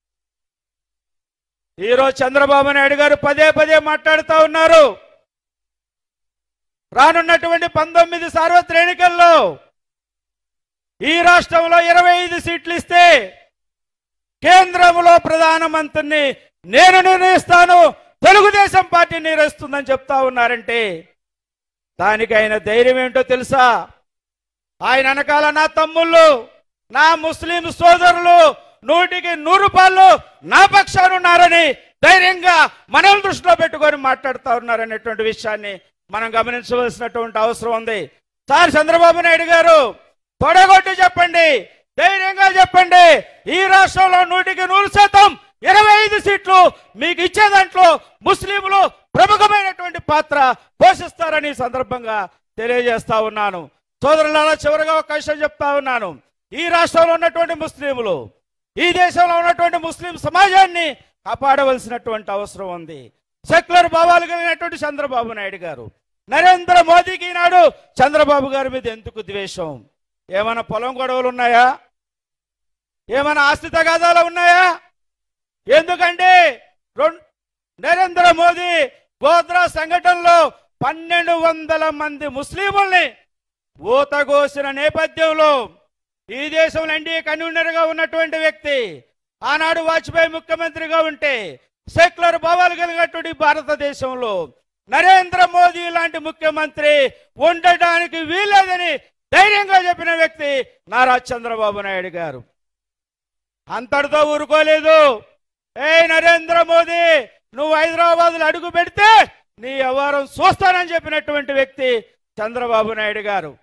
ఈరోజు చంద్రబాబు నాయుడు గారు పదే పదే మాట్లాడుతూ ఉన్నారు రానున్నటువంటి పంతొమ్మిది సార్వత్రిక ఎన్నికల్లో ఈ రాష్ట్రంలో ఇరవై ఐదు సీట్లు ఇస్తే కేంద్రంలో ప్రధానమంత్రిని నేను నిర్ణయిస్తాను తెలుగుదేశం పార్టీ నిర్ణయిస్తుందని చెప్తా ఉన్నారంటే దానికి ఆయన ధైర్యం ఏంటో తెలుసా ఆయన వెనకాల నా తమ్ముళ్ళు నా ముస్లిం సోదరులు నూటికి నూరు రూపాయలు నా పక్షాన ఉన్నారని ధైర్యంగా మనం దృష్టిలో పెట్టుకొని మాట్లాడుతూ ఉన్నారనేటువంటి విషయాన్ని మనం గమనించవలసినటువంటి అవసరం ఉంది సార్ చంద్రబాబు నాయుడు గారు తొడగొట్టి చెప్పండి ధైర్యంగా చెప్పండి ఈ రాష్ట్రంలో నూటికి నూరు శాతం ఇరవై ఐదు సీట్లు మీకు ఇచ్చే దాంట్లో ముస్లింలు ప్రముఖమైనటువంటి పాత్ర పోషిస్తారని ఈ సందర్భంగా తెలియజేస్తా ఉన్నాను సోదరులారా చివరిగా ఒక విషయం చెప్తా ఉన్నాను ఈ రాష్ట్రంలో ఉన్నటువంటి ముస్లింలు ఈ దేశంలో ఉన్నటువంటి ముస్లిం సమాజాన్ని కాపాడవలసినటువంటి అవసరం ఉంది సెక్యులర్ భావాలు కలిగినటువంటి చంద్రబాబు నాయుడు గారు నరేంద్ర మోదీకి ఈనాడు చంద్రబాబు గారి మీద ఎందుకు ద్వేషం ఏమైనా పొలం గొడవలు ఉన్నాయా ఏమైనా ఆస్తి తగాదాలు ఉన్నాయా ఎందుకంటే రెండు నరేంద్ర మోదీ గోద్రా సంఘటనలో పన్నెండు వందల మంది ముస్లింల్ని ఊతగోసిన నేపథ్యంలో ఈ దేశంలో ఎన్డీఏ కన్వీనర్ గా ఉన్నటువంటి వ్యక్తి ఆనాడు వాజ్పేయి ముఖ్యమంత్రిగా ఉంటే సెక్యులర్ భావాలు కలిగినటువంటి భారతదేశంలో నరేంద్ర మోదీ లాంటి ముఖ్యమంత్రి ఉండటానికి వీల్లేదని ధైర్యంగా చెప్పిన వ్యక్తి నారా చంద్రబాబు నాయుడు గారు అంతటితో ఊరుకోలేదు ఏ నరేంద్ర మోదీ నువ్వు హైదరాబాద్ లో అడుగు పెడితే నీ వ్యవహారం చూస్తానని చెప్పినటువంటి వ్యక్తి చంద్రబాబు నాయుడు గారు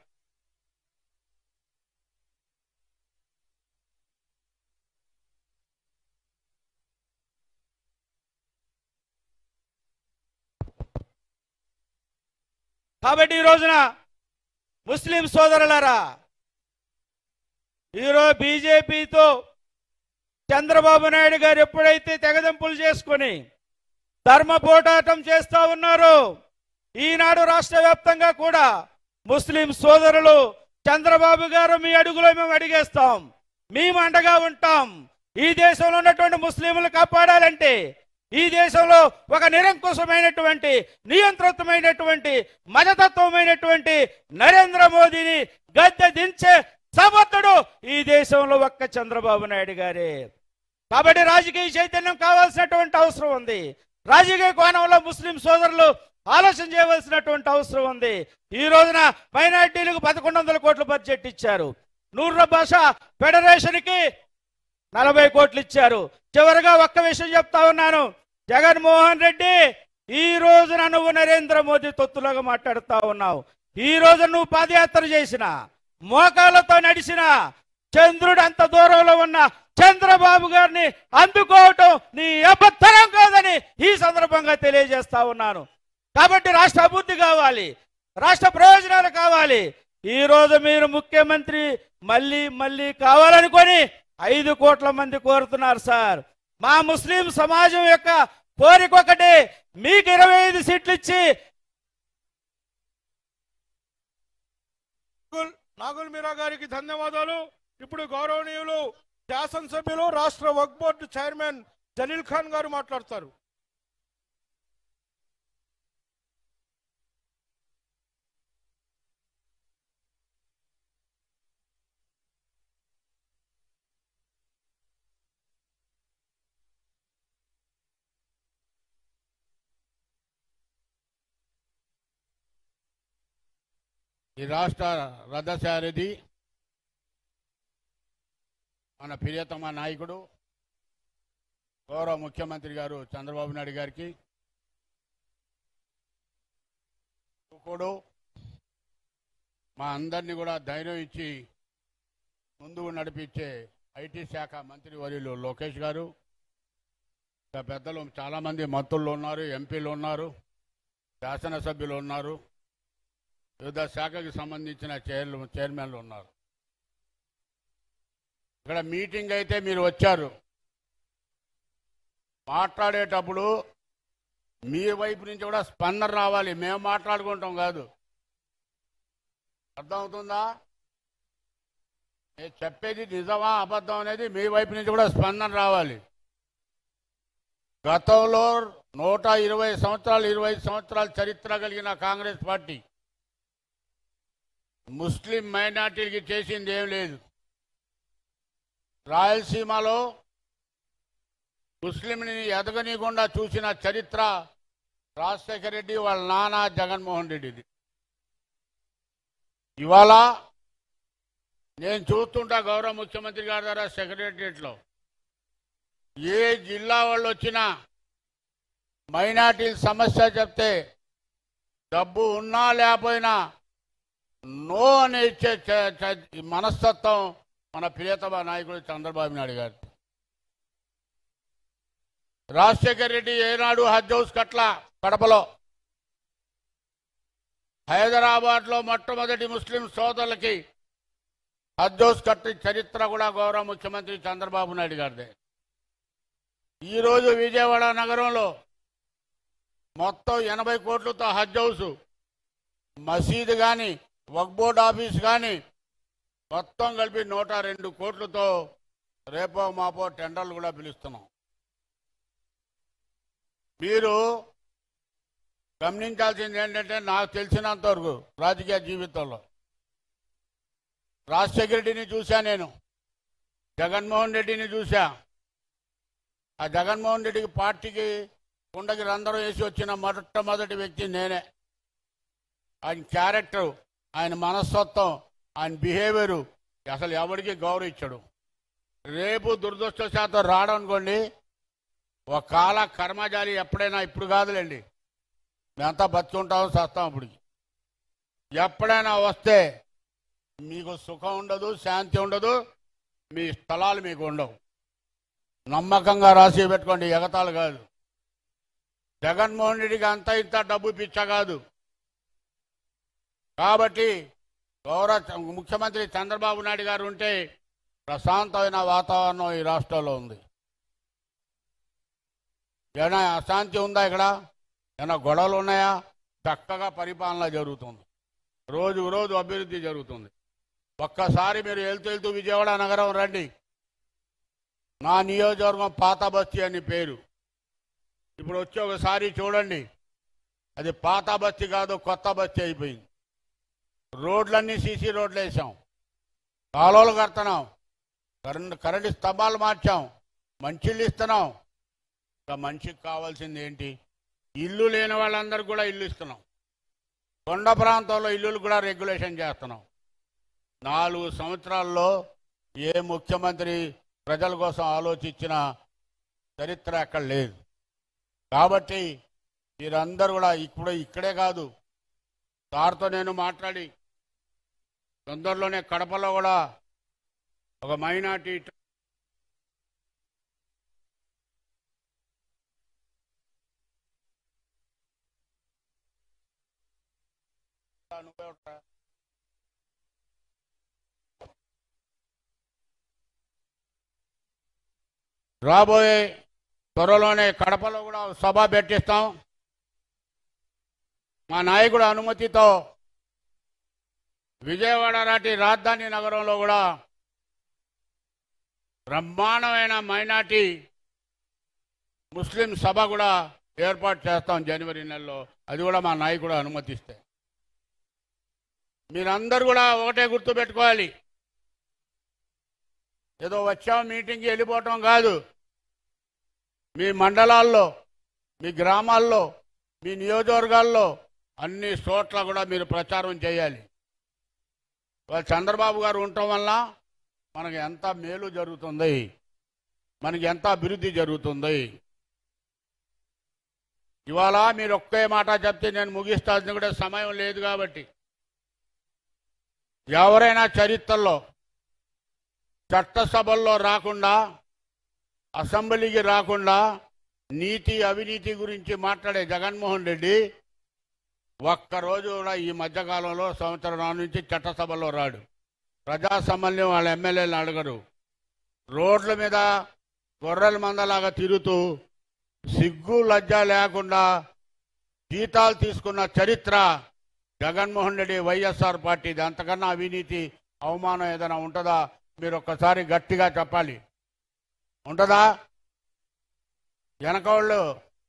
కాబట్టి ఈ రోజున ముస్లిం సోదరులారా ఈరోజు బీజేపీతో చంద్రబాబు నాయుడు గారు ఎప్పుడైతే తెగదెంపులు చేసుకొని ధర్మ పోరాటం చేస్తా ఉన్నారో ఈనాడు రాష్ట్ర వ్యాప్తంగా కూడా ముస్లిం సోదరులు చంద్రబాబు గారు మీ అడుగులో మేము అడిగేస్తాం మేము అండగా ఉంటాం ఈ దేశంలో ఉన్నటువంటి ముస్లింలు కాపాడాలంటే ఈ దేశంలో ఒక నిరంకుశమైనటువంటి నియంత్రితమైనటువంటి మతతత్వమైనటువంటి నరేంద్ర మోదీని గద్దె దించే సమర్థుడు ఈ దేశంలో ఒక్క చంద్రబాబు నాయుడు గారే కాబట్టి రాజకీయ చైతన్యం కావాల్సినటువంటి అవసరం ఉంది రాజకీయ కోణంలో ముస్లిం సోదరులు ఆలోచన చేయవలసినటువంటి అవసరం ఉంది ఈ రోజున మైనార్టీలకు పదకొండు వందల కోట్ల బడ్జెట్ ఇచ్చారు నూర్ల భాష ఫెడరేషన్ కి నలభై కోట్లు ఇచ్చారు చివరిగా ఒక్క విషయం చెప్తా ఉన్నాను జగన్మోహన్ రెడ్డి ఈ రోజున నువ్వు నరేంద్ర మోదీ తొత్తులాగా మాట్లాడుతా ఉన్నావు ఈ రోజు నువ్వు పాదయాత్ర చేసిన మోకాళ్ళతో నడిచిన చంద్రుడు అంత దూరంలో ఉన్న చంద్రబాబు గారిని అందుకోవటం నీ అబద్ధరం కాదని ఈ సందర్భంగా తెలియజేస్తా ఉన్నాను కాబట్టి రాష్ట్ర అభివృద్ధి కావాలి రాష్ట్ర ప్రయోజనాలు కావాలి ఈ రోజు మీరు ముఖ్యమంత్రి మళ్ళీ మళ్ళీ కావాలనుకొని ఐదు కోట్ల మంది కోరుతున్నారు సార్ మా ముస్లిం సమాజం యొక్క కోరిక ఒకటి మీకు ఇరవై ఐదు సీట్లు ఇచ్చి నాగుల్ నాగుల్ మీరా గారికి ధన్యవాదాలు ఇప్పుడు గౌరవనీయులు శాసనసభ్యులు రాష్ట్ర వక్ బోర్డు చైర్మన్ జలీల్ ఖాన్ గారు మాట్లాడతారు ఈ రాష్ట్ర రథసారథి మన ప్రియతమ నాయకుడు గౌరవ ముఖ్యమంత్రి గారు చంద్రబాబు నాయుడు గారికి కూడా మా అందరినీ కూడా ధైర్యం ఇచ్చి ముందుకు నడిపించే ఐటీ శాఖ మంత్రి వర్యులు లోకేష్ గారు ఇంకా పెద్దలు చాలామంది మంత్రులు ఉన్నారు ఎంపీలు ఉన్నారు శాసనసభ్యులు ఉన్నారు వివిధ శాఖకి సంబంధించిన చైర్లు చైర్మన్లు ఉన్నారు ఇక్కడ మీటింగ్ అయితే మీరు వచ్చారు మాట్లాడేటప్పుడు మీ వైపు నుంచి కూడా స్పందన రావాలి మేము మాట్లాడుకుంటాం కాదు అర్థమవుతుందా నేను చెప్పేది నిజమా అబద్ధం అనేది మీ వైపు నుంచి కూడా స్పందన రావాలి గతంలో నూట ఇరవై సంవత్సరాలు ఇరవై సంవత్సరాల చరిత్ర కలిగిన కాంగ్రెస్ పార్టీ ముస్లిం మైనార్టీలకి చేసింది ఏం లేదు రాయలసీమలో ముస్లింని ఎదగనీయకుండా చూసిన చరిత్ర రాజశేఖర రెడ్డి వాళ్ళ నాన్న జగన్మోహన్ రెడ్డిది ఇవాళ నేను చూస్తుంటా గౌరవ ముఖ్యమంత్రి గారి ద్వారా సెక్రటరియట్లో ఏ జిల్లా వాళ్ళు వచ్చినా మైనార్టీల సమస్య చెప్తే డబ్బు ఉన్నా లేకపోయినా నో అని ఇచ్చే చ- చ- ఈ మనస్తత్వం మన ప్రియతమ నాయకుడు చంద్రబాబు నాయుడు గారు రాజశేఖర్ రెడ్డి ఏనాడు హజ్ హౌస్ కట్ల కడపలో హైదరాబాద్ లో మొట్టమొదటి ముస్లిం సోదరులకి హజ్ హౌస్ కట్టి చరిత్ర కూడా గౌరవ ముఖ్యమంత్రి చంద్రబాబు నాయుడు గారిదే ఈరోజు విజయవాడ నగరంలో మొత్తం ఎనభై కోట్లతో హజ్ హౌస్ మసీదు కానీ వక్ బోర్డ్ ఆఫీస్ కానీ మొత్తం కలిపి నూట రెండు కోట్లతో రేపో మాపో టెండర్లు కూడా పిలుస్తున్నాం మీరు గమనించాల్సింది ఏంటంటే నాకు తెలిసినంత వరకు రాజకీయ జీవితంలో రాజశేఖర రెడ్డిని చూశా నేను జగన్మోహన్ రెడ్డిని చూశా ఆ జగన్మోహన్ రెడ్డికి పార్టీకి కుండకి రంధ్రం వేసి వచ్చిన మొట్టమొదటి వ్యక్తి నేనే ఆయన క్యారెక్టర్ ఆయన మనస్తత్వం ఆయన బిహేవియరు అసలు ఎవరికి గౌరవించడు రేపు దురదృష్టశాతం రావడం అనుకోండి ఒక కాల కర్మజాలి ఎప్పుడైనా ఇప్పుడు కాదులేండి మేమంతా బతుకుంటాం చేస్తాం అప్పటికి ఎప్పుడైనా వస్తే మీకు సుఖం ఉండదు శాంతి ఉండదు మీ స్థలాలు మీకు ఉండవు నమ్మకంగా రాసి పెట్టుకోండి ఎగతాలు కాదు జగన్మోహన్ రెడ్డికి అంత ఇంత డబ్బు పిచ్చ కాదు కాబట్టి గౌరవ ముఖ్యమంత్రి చంద్రబాబు నాయుడు గారు ఉంటే ప్రశాంతమైన వాతావరణం ఈ రాష్ట్రంలో ఉంది ఏమైనా అశాంతి ఉందా ఇక్కడ ఏమైనా గొడవలు ఉన్నాయా చక్కగా పరిపాలన జరుగుతుంది రోజు రోజు అభివృద్ధి జరుగుతుంది ఒక్కసారి మీరు వెళ్తూ వెళ్తూ విజయవాడ నగరం రండి నా నియోజకవర్గం పాత బస్తీ అని పేరు ఇప్పుడు వచ్చి ఒకసారి చూడండి అది పాత బస్తీ కాదు కొత్త బస్తీ అయిపోయింది రోడ్లన్నీ సీసీ రోడ్లు వేసాం కాలువలు కడుతున్నాం కరెంట్ కరెంటు స్తంభాలు మార్చాం మంచిళ్ళు ఇస్తున్నాం ఇంకా మనిషికి కావాల్సింది ఏంటి ఇల్లు లేని వాళ్ళందరికీ కూడా ఇల్లు ఇస్తున్నాం కొండ ప్రాంతంలో ఇల్లులు కూడా రెగ్యులేషన్ చేస్తున్నాం నాలుగు సంవత్సరాల్లో ఏ ముఖ్యమంత్రి ప్రజల కోసం ఆలోచించిన చరిత్ర అక్కడ లేదు కాబట్టి మీరందరూ కూడా ఇప్పుడు ఇక్కడే కాదు సార్తో నేను మాట్లాడి తొందరలోనే కడపలో కూడా ఒక మైనార్టీ నువ్వే ఉంటా. రాబోయే త్వరలోనే కడపలో కూడా ఒక సభ పెట్టిస్తాం మా నాయకుడు అనుమతితో విజయవాడ నాటి రాజధాని నగరంలో కూడా బ్రహ్మాండమైన మైనార్టీ ముస్లిం సభ కూడా ఏర్పాటు చేస్తాం జనవరి నెలలో అది కూడా మా నాయకుడు అనుమతిస్తే మీరందరూ కూడా ఒకటే గుర్తు పెట్టుకోవాలి ఏదో వచ్చాం మీటింగ్కి వెళ్ళిపోవటం కాదు మీ మండలాల్లో మీ గ్రామాల్లో మీ నియోజకవర్గాల్లో అన్ని చోట్ల కూడా మీరు ప్రచారం చేయాలి ఇవాళ చంద్రబాబు గారు ఉండటం వల్ల మనకి ఎంత మేలు జరుగుతుంది మనకి ఎంత అభివృద్ధి జరుగుతుంది ఇవాళ మీరు ఒకే మాట చెప్తే నేను ముగిస్తాల్సింది కూడా సమయం లేదు కాబట్టి ఎవరైనా చరిత్రలో చట్టసభల్లో రాకుండా అసెంబ్లీకి రాకుండా నీతి అవినీతి గురించి మాట్లాడే జగన్మోహన్ రెడ్డి ఒక్కరోజు కూడా ఈ మధ్యకాలంలో సంవత్సరం నుంచి చట్టసభలో రాడు ప్రజా సమన్వయం వాళ్ళ ఎమ్మెల్యేలు అడగరు రోడ్ల మీద గొర్రెల మందలాగా తిరుగుతూ సిగ్గు లజ్జ లేకుండా జీతాలు తీసుకున్న చరిత్ర జగన్మోహన్ రెడ్డి వైఎస్ఆర్ పార్టీది అంతకన్నా అవినీతి అవమానం ఏదైనా ఉంటుందా మీరు ఒక్కసారి గట్టిగా చెప్పాలి ఉంటుందా వెనకవాళ్ళు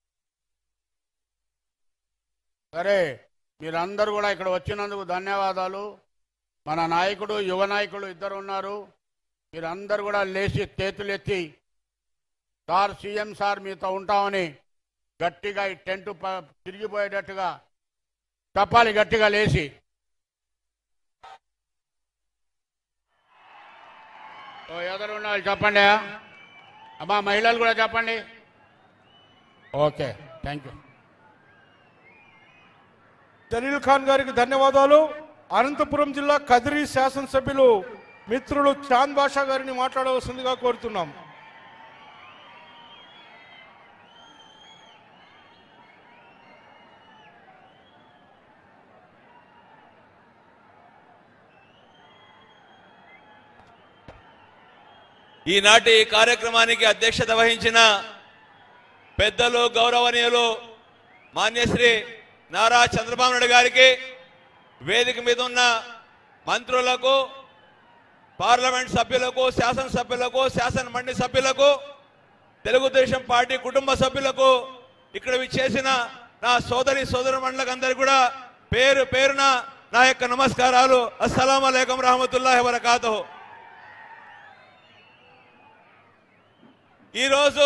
సరే మీరందరూ కూడా ఇక్కడ వచ్చినందుకు ధన్యవాదాలు మన నాయకుడు యువ నాయకుడు ఇద్దరు ఉన్నారు మీరందరూ కూడా లేచి చేతులెత్తి సార్ సీఎం సార్ మీతో ఉంటామని గట్టిగా ఈ టెంట్ ప- తిరిగిపోయేటట్టుగా చెప్పాలి గట్టిగా లేచి ఓ ఎదురు ఉన్న వాళ్ళు చెప్పండి అమ్మా మహిళలు కూడా చెప్పండి okay thank you Jaleel Khan గారికి ధన్యవాదాలు అనంతపురం జిల్లా కదిరి శాసనసభ్యులు మిత్రులు చాంద్ బాషా గారిని మాట్లాడవలసిందిగా కోరుతున్నాం ఈనాటి ఈ కార్యక్రమానికి అధ్యక్షత వహించిన పెద్దలు గౌరవనీయులు మాన్యశ్రీ నారా చంద్రబాబు నాయుడు గారికి వేదిక మీద ఉన్న మంత్రులకు పార్లమెంట్ సభ్యులకు శాసనసభ్యులకు శాసన మండలి సభ్యులకు తెలుగుదేశం పార్టీ కుటుంబ సభ్యులకు ఇక్కడ విచ్చేసిన నా సోదరి సోదరు మండలకు కూడా పేరు పేరున నా యొక్క నమస్కారాలు అస్సలం అయికం రహమతుల్లాహి వరకాతు ఈరోజు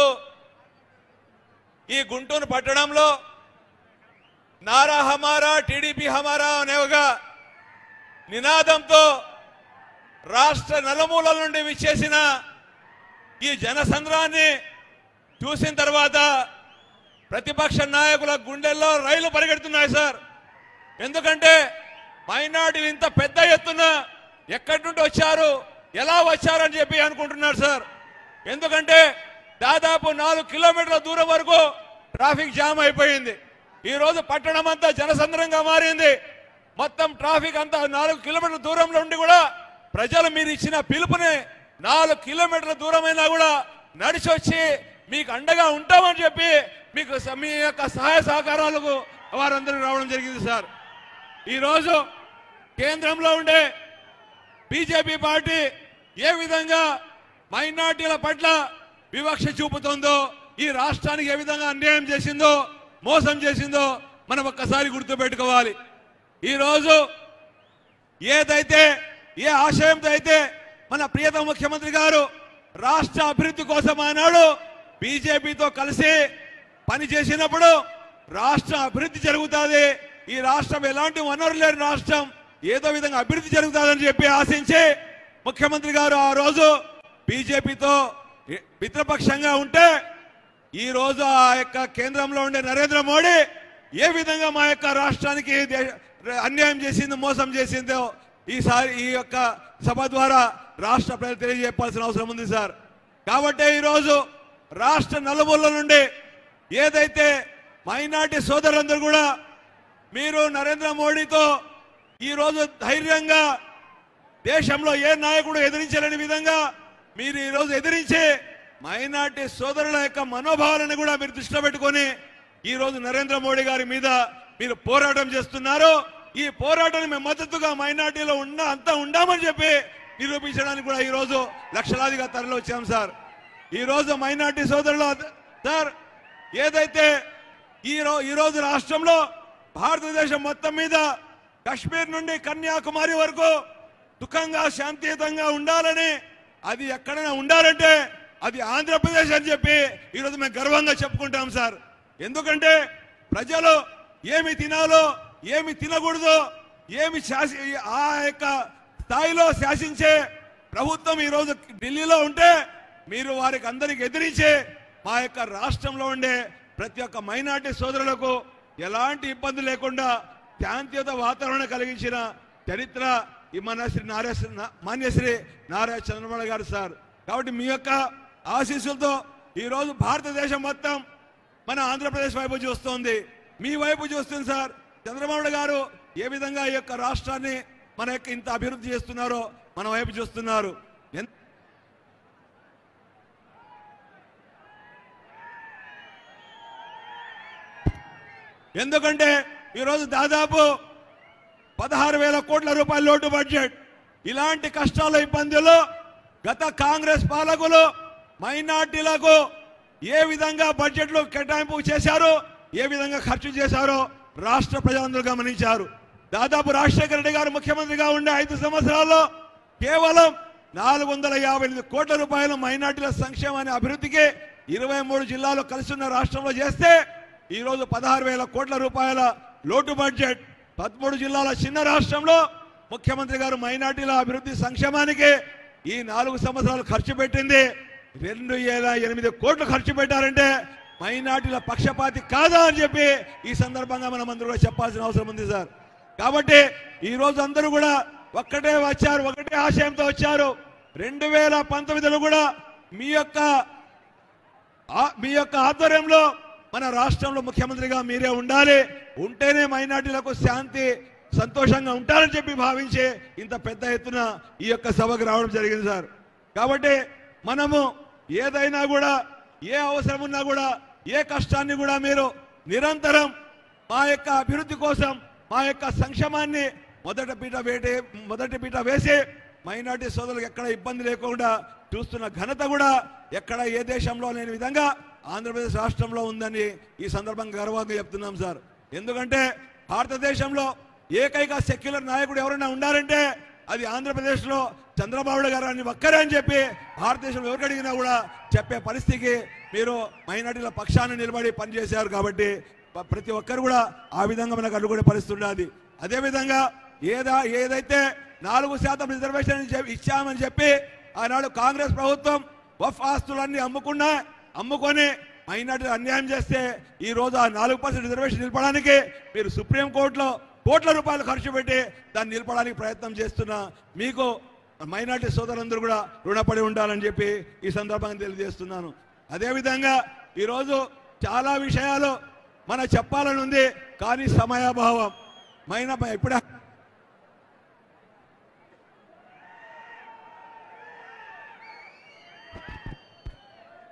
ఈ గుంటూరు పట్టణంలో నారా హమారా టీడీపీ హమారా అనే ఒక నినాదంతో రాష్ట్ర నలుమూలల నుండి విచ్చేసిన ఈ జనసంద్రాన్ని చూసిన తర్వాత ప్రతిపక్ష నాయకుల గుండెల్లో రైలు పరిగెడుతున్నాయి సార్ ఎందుకంటే మైనార్టీలు ఇంత పెద్ద ఎత్తున ఎక్కడి నుండి వచ్చారు ఎలా వచ్చారని చెప్పి అనుకుంటున్నారు సార్ ఎందుకంటే దాదాపు నాలుగు కిలోమీటర్ల దూరం వరకు ట్రాఫిక్ జామ్ అయిపోయింది ఈ రోజు పట్టణం అంతా జనసంద్రంగా మారింది మొత్తం ట్రాఫిక్ అంతా నాలుగు కిలోమీటర్ల దూరంలో ఉండి కూడా ప్రజలు మీరు ఇచ్చిన పిలుపుని నాలుగు కిలోమీటర్ల దూరమైనా కూడా నడిచి వచ్చి మీకు అండగా ఉంటామని చెప్పి మీకు స- మీ యొక్క సహాయ సహకారాలకు వారందరూ రావడం జరిగింది సార్ ఈరోజు కేంద్రంలో ఉండే బీజేపీ పార్టీ ఏ విధంగా మైనార్టీల పట్ల వివక్ష చూపుతుందో ఈ రాష్ట్రానికి ఏ విధంగా అన్యాయం చేసిందో మోసం చేసిందో మనం ఒక్కసారి గుర్తుపెట్టుకోవాలి ఈరోజు ఏదైతే ఏ ఆశయంతో అయితే మన ప్రియతమ ముఖ్యమంత్రి గారు రాష్ట్ర అభివృద్ధి కోసం ఆనాడు బీజేపీతో కలిసి పని చేసినప్పుడు రాష్ట్ర అభివృద్ధి జరుగుతుంది ఈ రాష్ట్రం ఎలాంటి వనరు లేని రాష్ట్రం ఏదో విధంగా అభివృద్ధి జరుగుతుందని చెప్పి ఆశించి ముఖ్యమంత్రి గారు ఆ రోజు బీజేపీతో మిత్రపక్షంగా ఉంటే ఈ రోజు ఆ యొక్క కేంద్రంలో ఉండే నరేంద్ర మోడీ ఏ విధంగా మా యొక్క రాష్ట్రానికి దే- అన్యాయం చేసిందో మోసం చేసిందో ఈసారి ఈ యొక్క సభ ద్వారా రాష్ట్ర ప్రజలు తెలియజెప్పాల్సిన అవసరం ఉంది సార్ కాబట్టి ఈరోజు రాష్ట్ర నలుమూల నుండి ఏదైతే మైనార్టీ సోదరులందరూ కూడా మీరు నరేంద్ర మోడీతో ఈరోజు ధైర్యంగా దేశంలో ఏ నాయకుడు ఎదిరించలేని విధంగా మీరు ఈరోజు ఎదిరించి మైనార్టీ సోదరుల యొక్క మనోభావాలను కూడా మీరు దృష్టిలో పెట్టుకొని ఈ రోజు నరేంద్ర మోడీ గారి మీద మీరు పోరాటం చేస్తున్నారు ఈ పోరాటాన్ని మేము మద్దతుగా మైనార్టీలో ఉన్న అంతా ఉండామని చెప్పి నిరూపించడానికి కూడా ఈ రోజు లక్షలాదిగా తరలి వచ్చాం సార్ ఈ రోజు మైనార్టీ సోదరులు సార్ ఏదైతే ఈ రో ఈ రోజు రాష్ట్రంలో భారతదేశం మొత్తం మీద కశ్మీర్ నుండి కన్యాకుమారి వరకు సుఖంగా శాంతియుతంగా ఉండాలని అది ఎక్కడైనా ఉండాలంటే అది ఆంధ్రప్రదేశ్ అని చెప్పి ఈరోజు మేము గర్వంగా చెప్పుకుంటాం సార్ ఎందుకంటే ప్రజలు ఏమి తినాలో ఏమి తినకూడదో ఏమి శాసి ఆ యొక్క స్థాయిలో శాసించే ప్రభుత్వం ఈరోజు ఢిల్లీలో ఉంటే మీరు వారికి అందరికి ఎదిరించి మా యొక్క రాష్ట్రంలో ఉండే ప్రతి ఒక్క మైనార్టీ సోదరులకు ఎలాంటి ఇబ్బంది లేకుండా శాంతియుత వాతావరణం కలిగించిన చరిత్ర ఈ మన శ్రీ నారా మాన్యశ్రీ నారా చంద్రబాబు గారు సార్ కాబట్టి మీ యొక్క ఆశీస్సులతో ఈ రోజు భారతదేశం మొత్తం మన ఆంధ్రప్రదేశ్ వైపు చూస్తోంది మీ వైపు చూస్తుంది సార్ చంద్రబాబు గారు ఏ విధంగా ఈ యొక్క రాష్ట్రాన్ని మన యొక్క ఇంత అభివృద్ధి చేస్తున్నారో మన వైపు చూస్తున్నారు ఎంత ఎందుకంటే ఈరోజు దాదాపు పదహారు వేల కోట్ల రూపాయల లోటు బడ్జెట్ ఇలాంటి కష్టాల ఇబ్బందులు గత కాంగ్రెస్ పాలకులు మైనార్టీలకు ఏ విధంగా బడ్జెట్లో కేటాయింపు చేశారో ఏ విధంగా ఖర్చు చేశారో రాష్ట్ర ప్రజలందరూ గమనించారు దాదాపు రాజశేఖర రెడ్డి గారు ముఖ్యమంత్రిగా ఉండే ఐదు సంవత్సరాల్లో కేవలం నాలుగు వందల యాభై ఎనిమిది కోట్ల రూపాయలు మైనార్టీల సంక్షేమాన్ని అభివృద్ధికి ఇరవై మూడు జిల్లాలు కలిసి ఉన్న రాష్ట్రంలో చేస్తే ఈ రోజు పదహారు వేల కోట్ల రూపాయల లోటు బడ్జెట్ పదమూడు జిల్లాల చిన్న రాష్ట్రంలో ముఖ్యమంత్రి గారు మైనార్టీల అభివృద్ధి సంక్షేమానికి ఈ నాలుగు సంవత్సరాలు ఖర్చు పెట్టింది రెండు వేల ఎనిమిది కోట్లు ఖర్చు పెట్టారంటే మైనార్టీల పక్షపాతి కాదా అని చెప్పి ఈ సందర్భంగా మనం అందరూ కూడా చెప్పాల్సిన అవసరం ఉంది సార్ కాబట్టి ఈ రోజు అందరూ కూడా ఒక్కటే వచ్చారు ఒకటే ఆశయంతో వచ్చారు రెండు వేల పంతొమ్మిదిలో కూడా మీ యొక్క ఆ- మీ యొక్క ఆధ్వర్యంలో మన రాష్ట్రంలో ముఖ్యమంత్రిగా మీరే ఉండాలి ఉంటేనే మైనార్టీలకు శాంతి సంతోషంగా ఉంటారని చెప్పి భావించి ఇంత పెద్ద ఎత్తున ఈ యొక్క సభకు రావడం జరిగింది సార్ కాబట్టి మనము ఏదైనా కూడా ఏ అవసరం ఉన్నా కూడా ఏ కష్టాన్ని కూడా మీరు నిరంతరం మా యొక్క అభివృద్ధి కోసం మా యొక్క సంక్షేమాన్ని మొదటి పీట వేటే మొదటి పీట వేసి మైనార్టీ సోదరులకు ఎక్కడ ఇబ్బంది లేకుండా చూస్తున్న ఘనత కూడా ఎక్కడ ఏ దేశంలో లేని విధంగా ఆంధ్రప్రదేశ్ రాష్ట్రంలో ఉందని ఈ సందర్భంగా గర్వంగా చెప్తున్నాం సార్ ఎందుకంటే భారతదేశంలో ఏకైక సెక్యులర్ నాయకుడు ఎవరైనా ఉండాలంటే అది ఆంధ్రప్రదేశ్లో చంద్రబాబు గారు అని ఒక్కరే అని చెప్పి భారతదేశంలో ఎవరికి అడిగినా కూడా చెప్పే పరిస్థితికి మీరు మైనార్టీల పక్షాన్ని నిలబడి పనిచేశారు కాబట్టి ప- ప్రతి ఒక్కరు కూడా ఆ విధంగా మనకు అడ్డుకునే పరిస్థితి ఉన్నది అదేవిధంగా ఏదా ఏదైతే నాలుగు శాతం రిజర్వేషన్ అని చెప్పి- ఇచ్చామని చెప్పి ఆనాడు కాంగ్రెస్ ప్రభుత్వం వఫ్ ఆస్తులన్నీ అమ్ముకున్నా అమ్ముకొని మైనార్టీ అన్యాయం చేస్తే ఈ రోజు ఆ నాలుగు పర్సెంట్ రిజర్వేషన్ నిలపడానికి మీరు సుప్రీంకోర్టులో కోట్ల రూపాయలు ఖర్చు పెట్టి దాన్ని నిలపడానికి ప్రయత్నం చేస్తున్న మీకు మైనార్టీ సోదరులందరూ కూడా రుణపడి ఉండాలని చెప్పి ఈ సందర్భంగా తెలియజేస్తున్నాను అదేవిధంగా ఈరోజు చాలా విషయాలు మన చెప్పాలని ఉంది కానీ సమయాభావం మైన ఇప్పుడు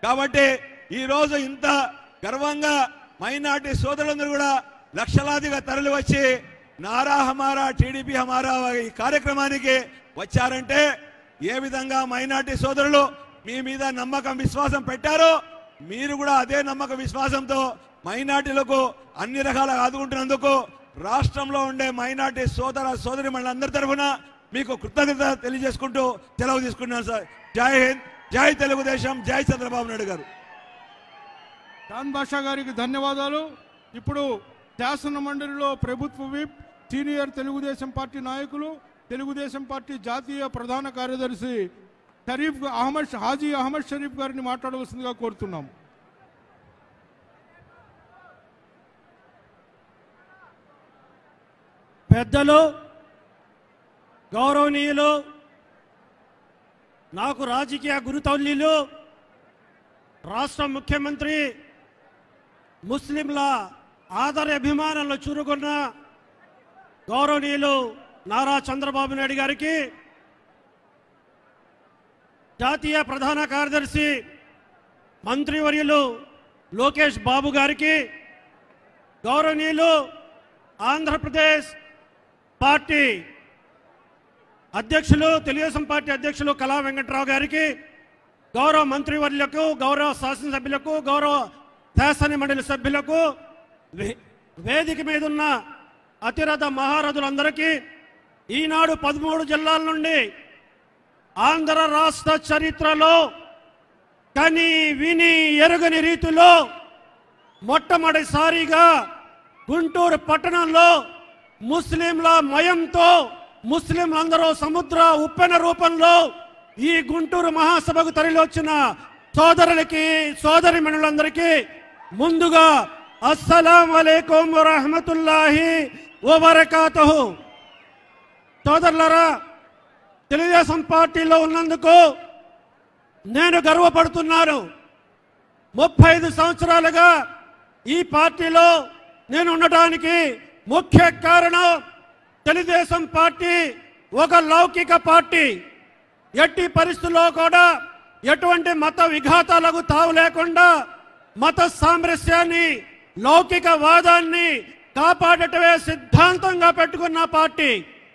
కాబట్టి ఈ రోజు ఇంత గర్వంగా మైనార్టీ సోదరులందరూ కూడా లక్షలాదిగా తరలి వచ్చి నారా హమారా టీడీపీ హమారా ఈ కార్యక్రమానికి వచ్చారంటే ఏ విధంగా మైనార్టీ సోదరులు మీ మీద నమ్మకం విశ్వాసం పెట్టారో మీరు కూడా అదే నమ్మక విశ్వాసంతో మైనార్టీలకు అన్ని రకాలుగా ఆదుకుంటున్నందుకు రాష్ట్రంలో ఉండే మైనార్టీ సోదర సోదరి అందరి తరఫున మీకు కృతజ్ఞత తెలియజేసుకుంటూ సెలవు తీసుకుంటున్నాను సార్ జై హింద్ జై తెలుగుదేశం జై చంద్రబాబు నాయుడు గారు ఖాన్ బాషా గారికి ధన్యవాదాలు ఇప్పుడు శాసన మండలిలో ప్రభుత్వ విప్ సీనియర్ తెలుగుదేశం పార్టీ నాయకులు తెలుగుదేశం పార్టీ జాతీయ ప్రధాన కార్యదర్శి షరీఫ్ అహ్మద్ హాజీ అహ్మద్ షరీఫ్ గారిని మాట్లాడవలసిందిగా కోరుతున్నాం పెద్దలు గౌరవనీయులు నాకు రాజకీయ గురుతౌల్యులు రాష్ట్ర ముఖ్యమంత్రి ముస్లింల ఆదర అభిమానంలో చురుకున్న గౌరవనీయులు నారా చంద్రబాబు నాయుడు గారికి జాతీయ ప్రధాన కార్యదర్శి మంత్రివర్యులు లోకేష్ బాబు గారికి గౌరవనీయులు ఆంధ్రప్రదేశ్ పార్టీ అధ్యక్షులు తెలుగుదేశం పార్టీ అధ్యక్షులు కళా వెంకట్రావు గారికి గౌరవ మంత్రివర్యులకు గౌరవ శాసనసభ్యులకు గౌరవ శాసన మండలి సభ్యులకు వే- వేదిక మీద ఉన్న అతిరథ మహారథులందరికీ ఈనాడు పదమూడు జిల్లాల నుండి ఆంధ్ర రాష్ట్ర చరిత్రలో కని విని ఎరుగని రీతిలో మొట్టమొదటిసారిగా గుంటూరు పట్టణంలో ముస్లింల మయంతో ముస్లింలందరూ సముద్ర ఉప్పెన రూపంలో ఈ గుంటూరు మహాసభకు తరలివచ్చిన సోదరులకి సోదరి మనులందరికీ ముందుగా అస్సలం అలైకుం వరహమతుల్లాహి వబరకాతుహు సోదరులారా తెలుగుదేశం పార్టీలో ఉన్నందుకు నేను గర్వపడుతున్నాను ముప్పై ఐదు సంవత్సరాలుగా ఈ పార్టీలో నేను ఉండటానికి ముఖ్య కారణం తెలుగుదేశం పార్టీ ఒక లౌకిక పార్టీ ఎట్టి పరిస్థితుల్లో కూడా ఎటువంటి మత విఘాతాలకు తావు లేకుండా మత సామరస్యాన్ని లౌకిక వాదాన్ని కాపాడటమే సిద్ధాంతంగా పెట్టుకున్న పార్టీ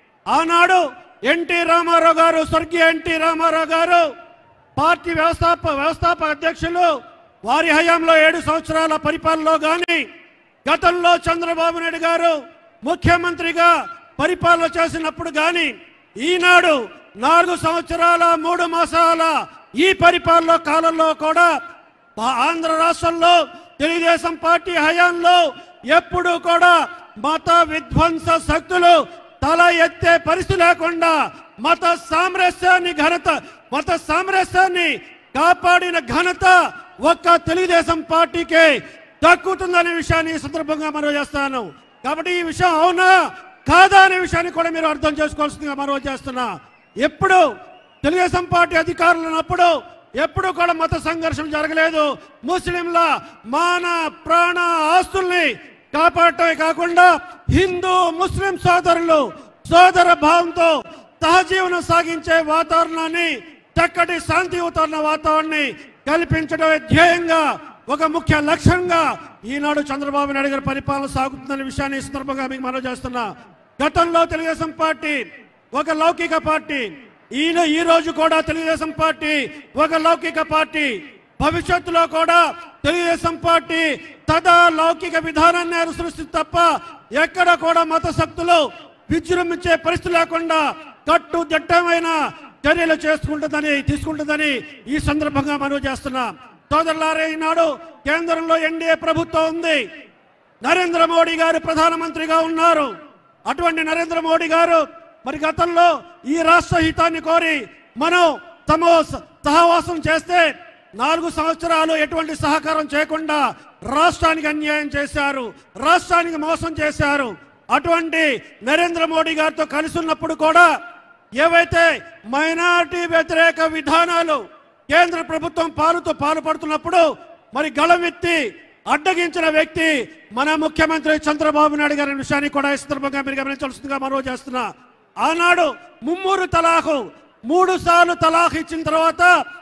ఆనాడు ఎన్టీ రామారావు గారు స్వర్గీయ ఎన్టీ రామారావు గారు పార్టీ వ్యవస్థాప వ్యవస్థాపక అధ్యక్షులు వారి హయాంలో ఏడు సంవత్సరాల పరిపాలనలో గాని గతంలో చంద్రబాబు నాయుడు గారు ముఖ్యమంత్రిగా పరిపాలన చేసినప్పుడు గాని ఈనాడు నాలుగు సంవత్సరాల మూడు మాసాల ఈ పరిపాలన కాలంలో కూడా మా ఆంధ్ర రాష్ట్రంలో తెలుగుదేశం పార్టీ హయాంలో ఎప్పుడు కూడా మత విధ్వంస శక్తులు తల ఎత్తే పరిస్థితి లేకుండా మత సామరస్యాన్ని ఘనత మత సామరస్యాన్ని కాపాడిన ఘనత ఒక్క తెలుగుదేశం పార్టీకే దక్కుతుందనే విషయాన్ని ఈ సందర్భంగా మనం చేస్తాను కాబట్టి ఈ విషయం అవునా కాదా అనే విషయాన్ని కూడా మీరు అర్థం చేసుకోవాల్సిందిగా మనం చేస్తున్నా ఎప్పుడు తెలుగుదేశం పార్టీ అధికారులు ఉన్నప్పుడు ఎప్పుడు కూడా మత సంఘర్షణ జరగలేదు ముస్లింల మాన ప్రాణ ఆస్తుల్ని కాపాడటమే కాకుండా హిందూ ముస్లిం సోదరులు సోదర భావంతో సహజీవనం సాగించే వాతావరణాన్ని చక్కటి శాంతియుతమైన వాతావరణాన్ని కల్పించడమే ధ్యేయంగా ఒక ముఖ్య లక్ష్యంగా ఈనాడు చంద్రబాబు నాయుడు గారి పరిపాలన సాగుతుందనే విషయాన్ని ఈ సందర్భంగా మీకు మనం చేస్తున్నా గతంలో తెలుగుదేశం పార్టీ ఒక లౌకిక పార్టీ ఈయన ఈ రోజు కూడా తెలుగుదేశం పార్టీ ఒక లౌకిక పార్టీ భవిష్యత్తులో కూడా తెలుగుదేశం పార్టీ తదా లౌకిక విధానాన్ని అనుసరిస్తుంది తప్ప ఎక్కడ కూడా మత శక్తులు విజృంభించే పరిస్థితి లేకుండా కట్టు దిట్టమైన చర్యలు చేసుకుంటుందని తీసుకుంటుందని ఈ సందర్భంగా మనం చేస్తున్నాం సోదరులారే ఈనాడు కేంద్రంలో ఎన్డీఏ ప్రభుత్వం ఉంది నరేంద్ర మోడీ గారు ప్రధానమంత్రిగా ఉన్నారు అటువంటి నరేంద్ర మోడీ గారు మరి గతంలో ఈ రాష్ట్ర హితాన్ని కోరి మనం తమ సహవాసం చేస్తే నాలుగు సంవత్సరాలు ఎటువంటి సహకారం చేయకుండా రాష్ట్రానికి అన్యాయం చేశారు రాష్ట్రానికి మోసం చేశారు అటువంటి నరేంద్ర మోడీ గారితో కలిసి ఉన్నప్పుడు కూడా ఏవైతే మైనారిటీ వ్యతిరేక విధానాలు కేంద్ర ప్రభుత్వం పాలుతో పాల్పడుతున్నప్పుడు మరి గళమెత్తి అడ్డగించిన వ్యక్తి మన ముఖ్యమంత్రి చంద్రబాబు నాయుడు గారి విషయాన్ని కూడా ఈ సందర్భంగా మీరు గమనించాల్సిందిగా మనవి చేస్తున్నా ఆనాడు ముమ్మూరు తలాఖు మూడు సార్లు తలాఖ్ ఇచ్చిన తర్వాత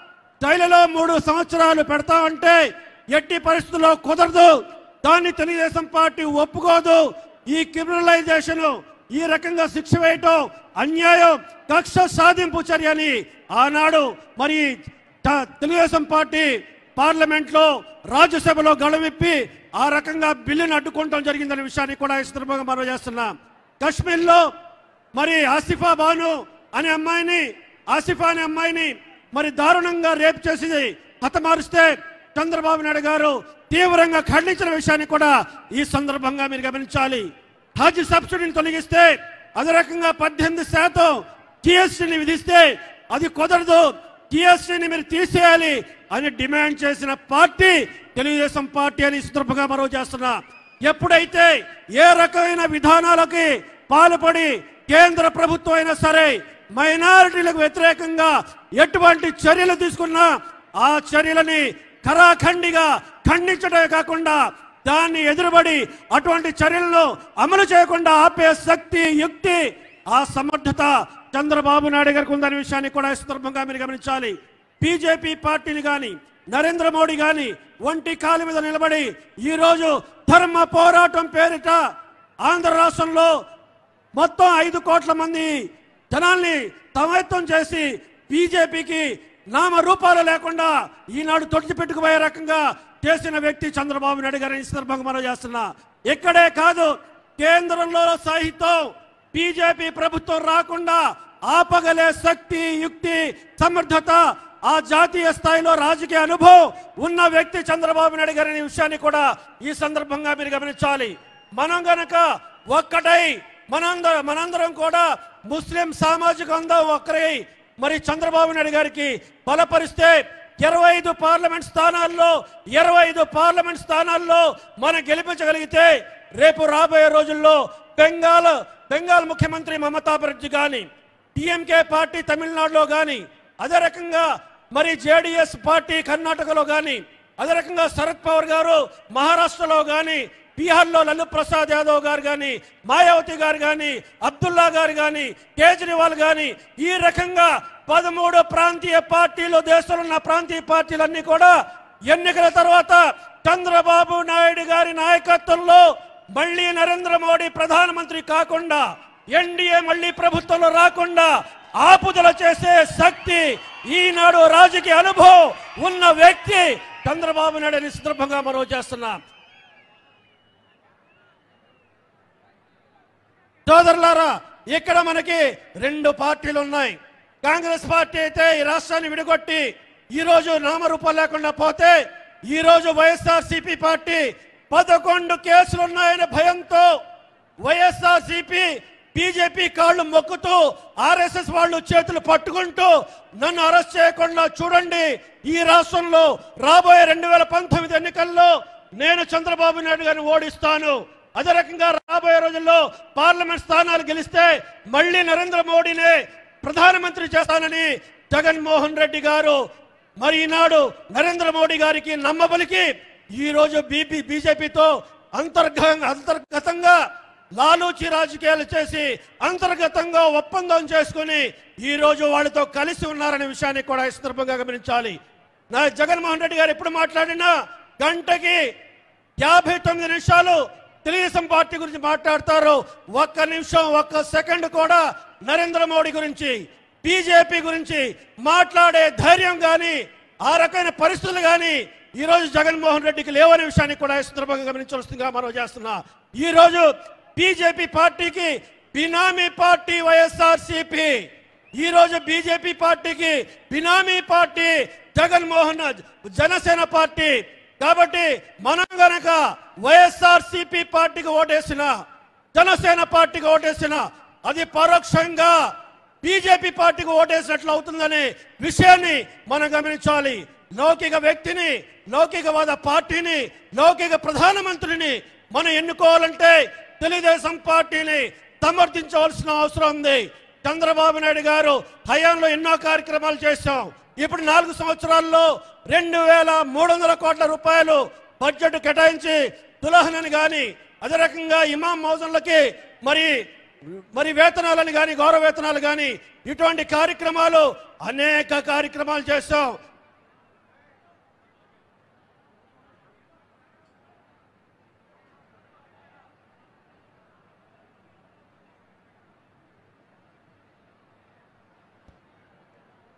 జైలులో మూడు సంవత్సరాలు పెడతామంటే ఎట్టి పరిస్థితుల్లో కుదరదు దాన్ని తెలుగుదేశం పార్టీ ఒప్పుకోదు ఈ క్రిమినలైజేషన్ ఈ రకంగా శిక్ష వేయటం అన్యాయం కక్ష సాధింపు చర్యని ఆనాడు మరి త- తెలుగుదేశం పార్టీ పార్లమెంట్ లో రాజ్యసభలో గళవిప్పి ఆ రకంగా బిల్లును అడ్డుకోవడం జరిగిందనే విషయాన్ని కూడా ఈ సందర్భంగా మనం చేస్తున్నాం కశ్మీర్ లో మరి ఆసిఫా బాను అనే అమ్మాయిని ఆసిఫా అనే అమ్మాయిని మరి దారుణంగా రేప్ చేసి హతమారుస్తే చంద్రబాబు నాయుడు గారు తీవ్రంగా ఖండించిన విషయాన్ని కూడా ఈ సందర్భంగా మీరు గమనించాలి హజ్ సబ్సిడీని తొలగిస్తే అదే రకంగా పద్దెనిమిది శాతం జిఎస్టీని విధిస్తే అది కుదరదు జిఎస్టీని మీరు తీసేయాలి అని డిమాండ్ చేసిన పార్టీ తెలుగుదేశం పార్టీ అని ఈ సందర్భంగా మరో చేస్తున్నా ఎప్పుడైతే ఏ రకమైన విధానాలకి పాల్పడి కేంద్ర ప్రభుత్వం అయినా సరే మైనారిటీలకు వ్యతిరేకంగా ఎటువంటి చర్యలు తీసుకున్నా ఆ చర్యలని ఖరాఖండిగా ఖండించడమే కాకుండా దాన్ని ఎదురుబడి అటువంటి చర్యలను అమలు చేయకుండా ఆపే శక్తి యుక్తి ఆ సమర్థత చంద్రబాబు నాయుడు గారికి ఉందనే విషయాన్ని కూడా ఈ సందర్భంగా మీరు గమనించాలి బీజేపీ పార్టీని గాని నరేంద్ర మోడీ గాని ఒంటి కాలు మీద నిలబడి ఈ రోజు ధర్మ పోరాటం పేరిట ఆంధ్ర రాష్ట్రంలో మొత్తం ఐదు కోట్ల మంది జనాల్ని తమైత్వం చేసి బీజేపీకి నామ రూపాలు లేకుండా ఈనాడు తొడిచిపెట్టుకుపోయే రకంగా చేసిన వ్యక్తి చంద్రబాబు నాయుడు గారిని ఈ సందర్భంగా మనం చేస్తున్నా ఇక్కడే కాదు కేంద్రంలో సహితం బీజేపీ ప్రభుత్వం రాకుండా ఆపగలే శక్తి యుక్తి సమర్థత ఆ జాతీయ స్థాయిలో రాజకీయ అనుభవం ఉన్న వ్యక్తి చంద్రబాబు నాయుడు గారి విషయాన్ని కూడా ఈ సందర్భంగా మీరు గమనించాలి మనం గనక ఒక్కటై మనందరం మనందరం కూడా ముస్లిం సామాజిక అందం ఒక్కరై మరి చంద్రబాబు నాయుడు గారికి బలపరిస్తే ఇరవై ఐదు పార్లమెంట్ స్థానాల్లో ఇరవై ఐదు పార్లమెంట్ స్థానాల్లో మనం గెలిపించగలిగితే రేపు రాబోయే రోజుల్లో బెంగాల్ బెంగాల్ ముఖ్యమంత్రి మమతా బెనర్జీ కానీ టిఎంకే పార్టీ తమిళనాడులో కానీ అదే రకంగా మరి జేడిఎస్ పార్టీ కర్ణాటకలో కానీ అదే రకంగా శరద్ పవార్ గారు మహారాష్ట్రలో కానీ బీహార్లో లల్లు ప్రసాద్ యాదవ్ గారు కానీ మాయావతి గారు కానీ అబ్దుల్లా గారు కానీ కేజ్రీవాల్ కానీ ఈ రకంగా పదమూడు ప్రాంతీయ పార్టీలు దేశంలో ఉన్న ప్రాంతీయ పార్టీలన్నీ కూడా ఎన్నికల తర్వాత చంద్రబాబు నాయుడు గారి నాయకత్వంలో మళ్ళీ నరేంద్ర మోడీ ప్రధానమంత్రి కాకుండా ఎన్డీఏ మళ్ళీ ప్రభుత్వంలో రాకుండా ఆపుదల చేసే శక్తి ఈనాడు రాజకీయ అనుభవం ఉన్న వ్యక్తి చంద్రబాబు నాయుడు అని సందర్భంగా మనం చేస్తున్నాం సోదరులారా ఇక్కడ మనకి రెండు పార్టీలు ఉన్నాయి కాంగ్రెస్ పార్టీ అయితే ఈ రాష్ట్రాన్ని విడగొట్టి ఈ రోజు నామరూపాలు లేకుండా పోతే ఈ రోజు వైఎస్ఆర్ సిపి పార్టీ పదకొండు కేసులు ఉన్నాయనే భయంతో వైఎస్ఆర్ సిపి బీజేపీ కాళ్ళు మొక్కుతూ ఆర్ఎస్ఎస్ వాళ్ళు చేతులు పట్టుకుంటూ నన్ను అరెస్ట్ చేయకుండా చూడండి ఈ రాష్ట్రంలో రాబోయే రెండు వేల పంతొమ్మిది ఎన్నికల్లో నేను చంద్రబాబు నాయుడు గారిని ఓడిస్తాను అదే రకంగా రాబోయే రోజుల్లో పార్లమెంట్ స్థానాలు గెలిస్తే మళ్ళీ నరేంద్ర మోడీనే ప్రధానమంత్రి చేస్తానని జగన్మోహన్ రెడ్డి గారు మరి ఈనాడు నరేంద్ర మోడీ గారికి నమ్మబలికి ఈ రోజు బీపీ బీజేపీతో అంతర్గ అంతర్గతంగా లాలూచి రాజకీయాలు చేసి అంతర్గతంగా ఒప్పందం చేసుకుని ఈ రోజు వాళ్ళతో కలిసి ఉన్నారనే విషయాన్ని కూడా ఈ సందర్భంగా గమనించాలి నా జగన్మోహన్ రెడ్డి గారు ఎప్పుడు మాట్లాడినా గంటకి యాభై తొమ్మిది నిమిషాలు తెలుగుదేశం పార్టీ గురించి మాట్లాడతారు ఒక్క నిమిషం ఒక్క సెకండ్ కూడా నరేంద్ర మోడీ గురించి బీజేపీ గురించి మాట్లాడే ధైర్యం కానీ ఆ రకమైన పరిస్థితులు కానీ ఈ రోజు జగన్మోహన్ రెడ్డికి లేవనే విషయాన్ని కూడా ఈ సందర్భంగా గమనించవలసిందిగా మనం చేస్తున్నా ఈ రోజు బీజేపీ పార్టీకి బినామీ పార్టీ వైఎస్ఆర్ సిపి ఈ రోజు బీజేపీ పార్టీకి బినామీ పార్టీ జగన్మోహన్ జనసేన పార్టీ కాబట్టి మనం గనక వైఎస్ఆర్ సిపి పార్టీకి ఓటేసిన జనసేన పార్టీకి ఓటేసిన అది పరోక్షంగా బీజేపీ పార్టీకి ఓటేసినట్లు అవుతుందనే విషయాన్ని మనం గమనించాలి లౌకిక వ్యక్తిని లౌకికవాద పార్టీని లౌకిక ప్రధానమంత్రిని మనం ఎన్నుకోవాలంటే తెలుగుదేశం పార్టీని సమర్థించవలసిన అవసరం ఉంది చంద్రబాబు నాయుడు గారు హయాంలో ఎన్నో కార్యక్రమాలు చేశాం ఇప్పుడు నాలుగు సంవత్సరాల్లో రెండు వేల మూడు వందల కోట్ల రూపాయలు బడ్జెట్ కేటాయించి దులహనని గాని అదే రకంగా ఇమాం మౌజన్లకి మరి మరి వేతనాలని కానీ గౌరవ వేతనాలు కానీ ఇటువంటి కార్యక్రమాలు అనేక కార్యక్రమాలు చేస్తాం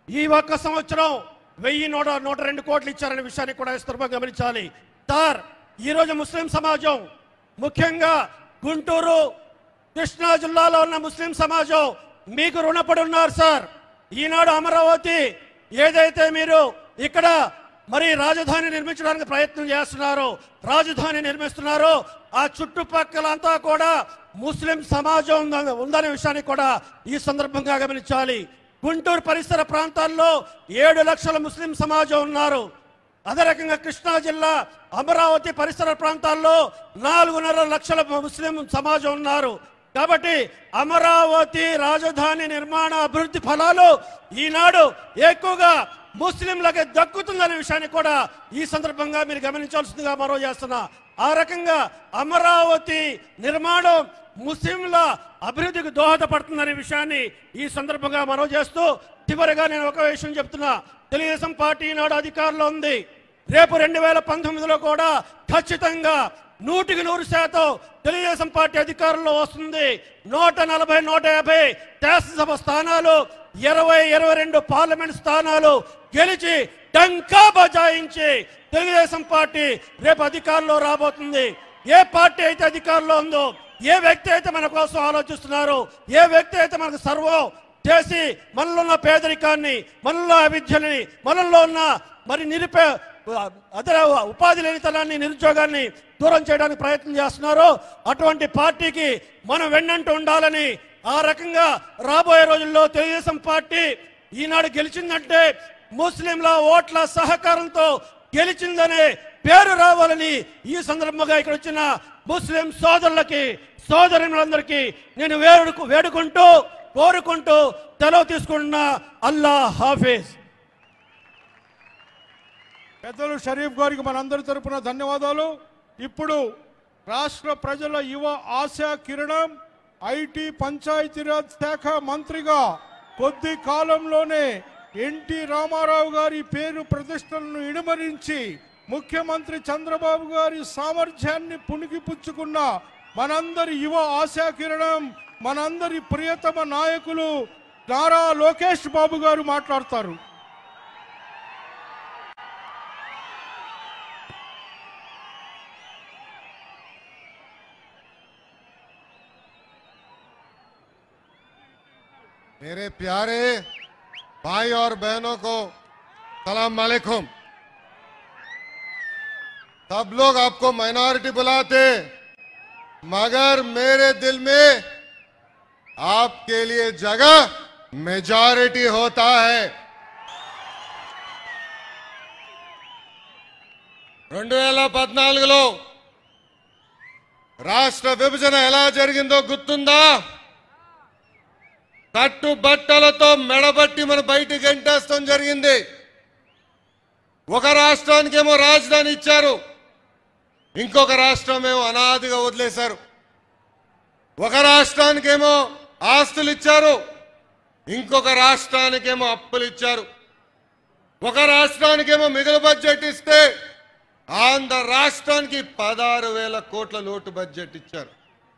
ఈ ఒక్క సంవత్సరం వెయ్యి నూట నూట రెండు కోట్లు ఇచ్చారనే విషయాన్ని కూడా ఈ సందర్భంగా గమనించాలి సార్ ఈరోజు ముస్లిం సమాజం ముఖ్యంగా గుంటూరు కృష్ణా జిల్లాలో ఉన్న ముస్లిం సమాజం మీకు రుణపడి ఉన్నారు సార్ ఈనాడు అమరావతి ఏదైతే మీరు ఇక్కడ మరి రాజధాని నిర్మించడానికి ప్రయత్నం చేస్తున్నారు రాజధాని నిర్మిస్తున్నారు ఆ చుట్టుపక్కలంతా కూడా ముస్లిం సమాజం ఉంద- ఉందనే విషయాన్ని కూడా ఈ సందర్భంగా గమనించాలి గుంటూరు పరిసర ప్రాంతాల్లో ఏడు లక్షల ముస్లిం సమాజం ఉన్నారు అదే రకంగా కృష్ణా జిల్లా అమరావతి పరిసర ప్రాంతాల్లో నాలుగున్నర లక్షల ముస్లిం సమాజం ఉన్నారు కాబట్టి అమరావతి రాజధాని నిర్మాణ అభివృద్ధి ఫలాలు ఈనాడు ఎక్కువగా ముస్లింలకి దక్కుతుందనే విషయాన్ని కూడా ఈ సందర్భంగా మీరు గమనించాల్సిందిగా మరో చేస్తున్నా ఆ రకంగా అమరావతి నిర్మాణం ముస్లింల అభివృద్ధికి దోహదపడుతుందనే విషయాన్ని ఈ సందర్భంగా మనవి చేస్తూ చివరిగా నేను ఒక విషయం చెప్తున్నా తెలుగుదేశం పార్టీ ఈనాడు అధికారంలో ఉంది రేపు రెండు వేల పంతొమ్మిదిలో కూడా ఖచ్చితంగా నూటికి నూరు శాతం తెలుగుదేశం పార్టీ అధికారంలో వస్తుంది నూట నలభై నూట యాభై శాసనసభ స్థానాలు ఇరవై ఇరవై రెండు పార్లమెంట్ స్థానాలు గెలిచి డంకా బజాయించి తెలుగుదేశం పార్టీ రేపు అధికారంలో రాబోతుంది ఏ పార్టీ అయితే అధికారంలో ఉందో ఏ వ్యక్తి అయితే మన కోసం ఆలోచిస్తున్నారు ఏ వ్యక్తి అయితే మనకు సర్వం చేసి మనలో ఉన్న పేదరికాన్ని మనలో అవిద్యని మనలో ఉన్న మరి నిరుపే అదే ఉపాధి లేనితనాన్ని నిరుద్యోగాన్ని దూరం చేయడానికి ప్రయత్నం చేస్తున్నారు అటువంటి పార్టీకి మనం వెన్నంటూ ఉండాలని ఆ రకంగా రాబోయే రోజుల్లో తెలుగుదేశం పార్టీ ఈనాడు గెలిచిందంటే ముస్లింల ఓట్ల సహకారంతో గెలిచిందనే పేరు రావాలని ఈ సందర్భంగా ఇక్కడ వచ్చిన ముస్లిం సోదరులకి సోదరులందరికీ నేను వేడుకు వేడుకుంటూ కోరుకుంటూ సెలవు తీసుకుంటున్నా అల్లా హాఫీజ్ పెద్దలు షరీఫ్ గారికి మనందరి తరపున ధన్యవాదాలు ఇప్పుడు రాష్ట్ర ప్రజల యువ ఆశా కిరణం ఐటీ పంచాయతీరాజ్ శాఖ మంత్రిగా కొద్ది కాలంలోనే ఎన్టీ రామారావు గారి పేరు ప్రతిష్టలను ఇనుమరించి ముఖ్యమంత్రి చంద్రబాబు గారి సామర్థ్యాన్ని పుణికిపుచ్చుకున్న మనందరి యువ ఆశా కిరణం మనందరి ప్రియతమ నాయకులు నారా లోకేష్ బాబు గారు మాట్లాడతారు मेरे प्यारे भाई और बहनों को सलाम वालेकुम सब लोग आपको माइनॉरिटी बुलाते मगर मेरे दिल में आपके लिए जगह मेजॉरिटी होता है రెండు వేల పద్నాలుగులో రాష్ట్ర విభజన ఎలా జరిగిందో గుర్తుందా కట్టు బట్టలతో మెడబట్టి మన బయటికి గంటేస్తాం జరిగింది ఒక రాష్ట్రానికేమో రాజధాని ఇచ్చారు ఇంకొక రాష్ట్రం ఏమో అనాదిగా వదిలేశారు ఒక రాష్ట్రానికేమో ఆస్తులు ఇచ్చారు ఇంకొక రాష్ట్రానికేమో అప్పులు ఇచ్చారు ఒక రాష్ట్రానికేమో మిగులు బడ్జెట్ ఇస్తే ఆంధ్ర రాష్ట్రానికి పదహారు వేల కోట్ల లోటు బడ్జెట్ ఇచ్చారు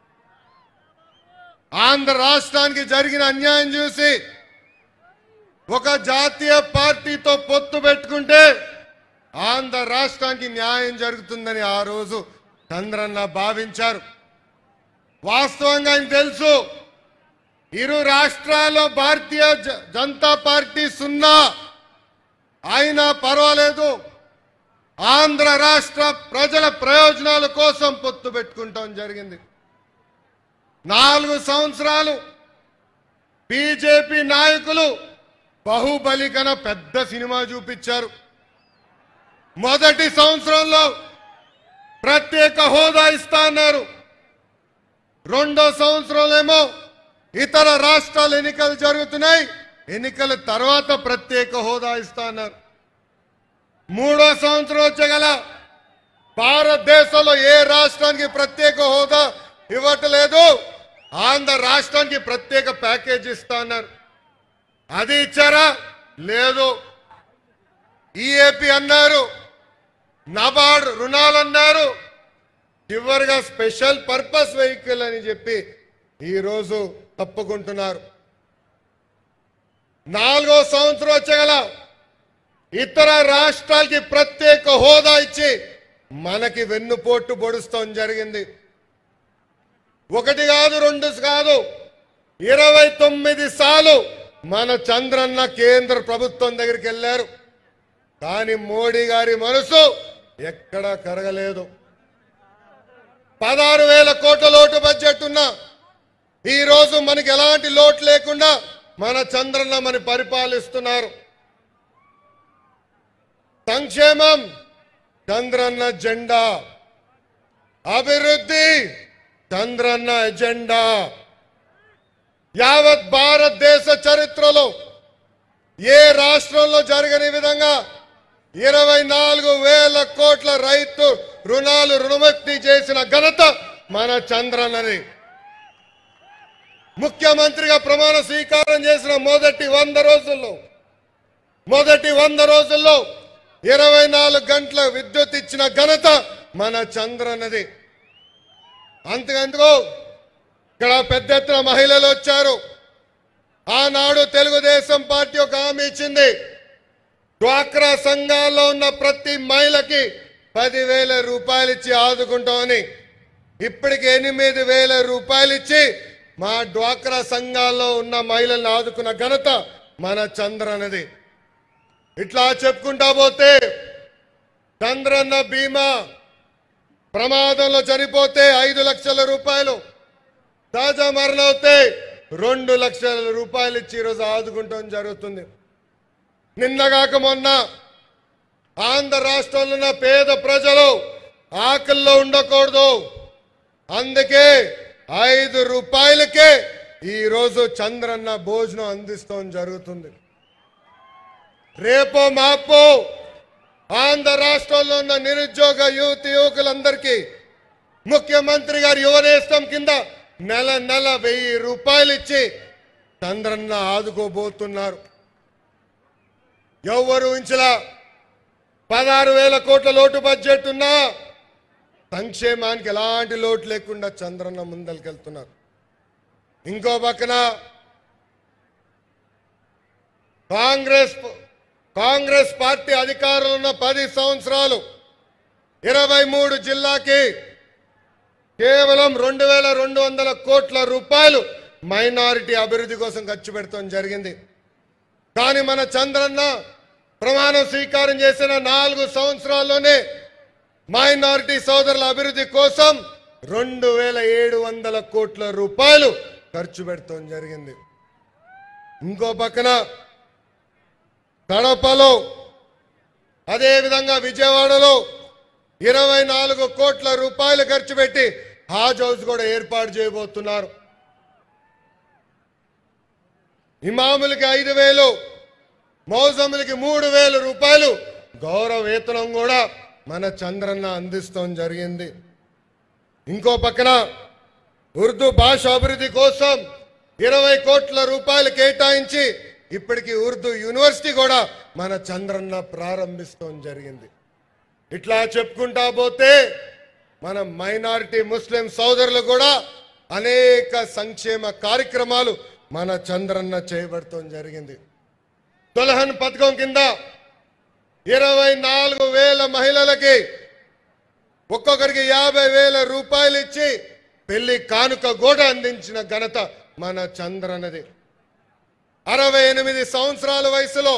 ఆంధ్ర రాష్ట్రానికి జరిగిన అన్యాయం చూసి ఒక జాతీయ పార్టీతో పొత్తు పెట్టుకుంటే ఆంధ్ర రాష్ట్రానికి న్యాయం జరుగుతుందని ఆ రోజు చంద్రన్న భావించారు వాస్తవంగా ఆయన తెలుసు ఇరు రాష్ట్రాల్లో భారతీయ జ- జనతా పార్టీ సున్నా అయినా పర్వాలేదు ఆంధ్ర రాష్ట్ర ప్రజల ప్రయోజనాల కోసం పొత్తు పెట్టుకుంటాం జరిగింది నాలుగు సంవత్సరాలు బీజేపీ నాయకులు బాహుబలి కన్నా పెద్ద సినిమా చూపించారు మొదటి సంవత్సరంలో ప్రత్యేక హోదా ఇస్తా అన్నారు రెండో సంవత్సరంలో ఇతర రాష్ట్రాల ఎన్నికలు జరుగుతున్నాయి ఎన్నికల తర్వాత ప్రత్యేక హోదా ఇస్తా అన్నారు మూడో సంవత్సరం వచ్చగల భారతదేశంలో ఏ రాష్ట్రానికి ప్రత్యేక హోదా ఇవ్వట్లేదు ఆంధ్ర రాష్ట్రానికి ప్రత్యేక ప్యాకేజ్ ఇస్తా అన్నారు అది ఇచ్చారా లేదు ఈఏపీ అన్నారు నబార్డ్ రుణాలు అన్నారు చివరిగా స్పెషల్ పర్పస్ వెహికల్ అని చెప్పి ఈరోజు తప్పుకుంటున్నారు నాలుగో సంవత్సరం వచ్చగల ఇతర రాష్ట్రాలకి ప్రత్యేక హోదా ఇచ్చి మనకి వెన్నుపోటు పొడుస్తాం జరిగింది ఒకటి కాదు రెండు కాదు ఇరవై తొమ్మిది సార్లు మన చంద్రన్న కేంద్ర ప్రభుత్వం దగ్గరికి వెళ్ళారు కానీ మోడీ గారి మనసు ఎక్కడా కరగలేదు పదహారు వేల కోట్ల లోటు బడ్జెట్ ఉన్నా ఈ రోజు మనకి ఎలాంటి లోటు లేకుండా మన చంద్రన్న మన పరిపాలిస్తున్నారు సంక్షేమం చంద్రన్న జెండా అభివృద్ధి చంద్రన్న ఎజెండా యావత్ భారతదేశ చరిత్రలో ఏ రాష్ట్రంలో జరగని విధంగా ఇరవై నాలుగు వేల కోట్ల రైతు రుణాలు రుణముక్తి చేసిన ఘనత మన చంద్రన్నది ముఖ్యమంత్రిగా ప్రమాణ స్వీకారం చేసిన మొదటి వంద రోజుల్లో మొదటి వంద రోజుల్లో ఇరవై నాలుగు గంటల విద్యుత్ ఇచ్చిన ఘనత మన చంద్రన్నది అంతకందుకు ఇక్కడ పెద్ద ఎత్తున మహిళలు వచ్చారు ఆనాడు తెలుగుదేశం పార్టీ ఒక హామీ ఇచ్చింది డ్వాక్రా సంఘాల్లో ఉన్న ప్రతి మహిళకి పదివేల రూపాయలు ఇచ్చి ఆదుకుంటామని ఇప్పటికి ఎనిమిది వేల రూపాయలు ఇచ్చి మా డ్వాక్రా సంఘాల్లో ఉన్న మహిళల్ని ఆదుకున్న ఘనత మన చంద్రన్నది ఇట్లా చెప్పుకుంటా పోతే చంద్రన్న బీమా ప్రమాదంలో చనిపోతే ఐదు లక్షల రూపాయలు తాజా మరణం అవుతే రెండు లక్షల రూపాయలు ఇచ్చి ఈరోజు ఆదుకుంటాం జరుగుతుంది నిన్నగాక మొన్న ఆంధ్ర రాష్ట్రంలో ఉన్న పేద ప్రజలు ఆకల్లో ఉండకూడదు అందుకే ఐదు రూపాయలకే ఈ రోజు చంద్రన్న భోజనం అందిస్తాం జరుగుతుంది రేపో మాపో ఆంధ్ర రాష్ట్రంలో ఉన్న నిరుద్యోగ యువతి యువకులందరికీ ముఖ్యమంత్రి గారి యువనేస్తం కింద నెల నెల వెయ్యి రూపాయలు ఇచ్చి చంద్రన్న ఆదుకోబోతున్నారు ఎవరు ఉంచలా పదహారు వేల కోట్ల లోటు బడ్జెట్ ఉన్నా సంక్షేమానికి ఎలాంటి లోటు లేకుండా చంద్రన్న ముందరికెళ్తున్నారు ఇంకో పక్కన కాంగ్రెస్ కాంగ్రెస్ పార్టీ అధికారంలో ఉన్న పది సంవత్సరాలు ఇరవై మూడు జిల్లాకి కేవలం రెండు వేల రెండు వందల కోట్ల రూపాయలు మైనారిటీ అభివృద్ధి కోసం ఖర్చు పెడతాం జరిగింది కానీ మన చంద్రన్న ప్రమాణం స్వీకారం చేసిన నాలుగు సంవత్సరాల్లోనే మైనారిటీ సోదరుల అభివృద్ధి కోసం రెండు వేల ఏడు వందల కోట్ల రూపాయలు ఖర్చు పెడతాం జరిగింది ఇంకో పక్కన కడపలో అదేవిధంగా విజయవాడలో ఇరవై నాలుగు కోట్ల రూపాయలు ఖర్చు పెట్టి హాజ్ హౌస్ కూడా ఏర్పాటు చేయబోతున్నారు ఇమాములకి ఐదు వేలు మౌజములకి మూడు వేల రూపాయలు గౌరవ వేతనం కూడా మన చంద్రన్న అందిస్తాం జరిగింది ఇంకో పక్కన ఉర్దూ భాష అభివృద్ధి కోసం ఇరవై కోట్ల రూపాయలు కేటాయించి ఇప్పటికి ఉర్దూ యూనివర్సిటీ కూడా మన చంద్రన్న ప్రారంభిస్తాం జరిగింది ఇట్లా చెప్పుకుంటా పోతే మన మైనారిటీ ముస్లిం సోదరులు కూడా అనేక సంక్షేమ కార్యక్రమాలు మన చంద్రన్న చేయబడటం జరిగింది దుల్హన్ పథకం కింద ఇరవై నాలుగు వేల మహిళలకి ఒక్కొక్కరికి యాభై వేల రూపాయలు ఇచ్చి పెళ్లి కానుక కూడా అందించిన ఘనత మన చంద్రనది అరవై ఎనిమిది సంవత్సరాల వయసులో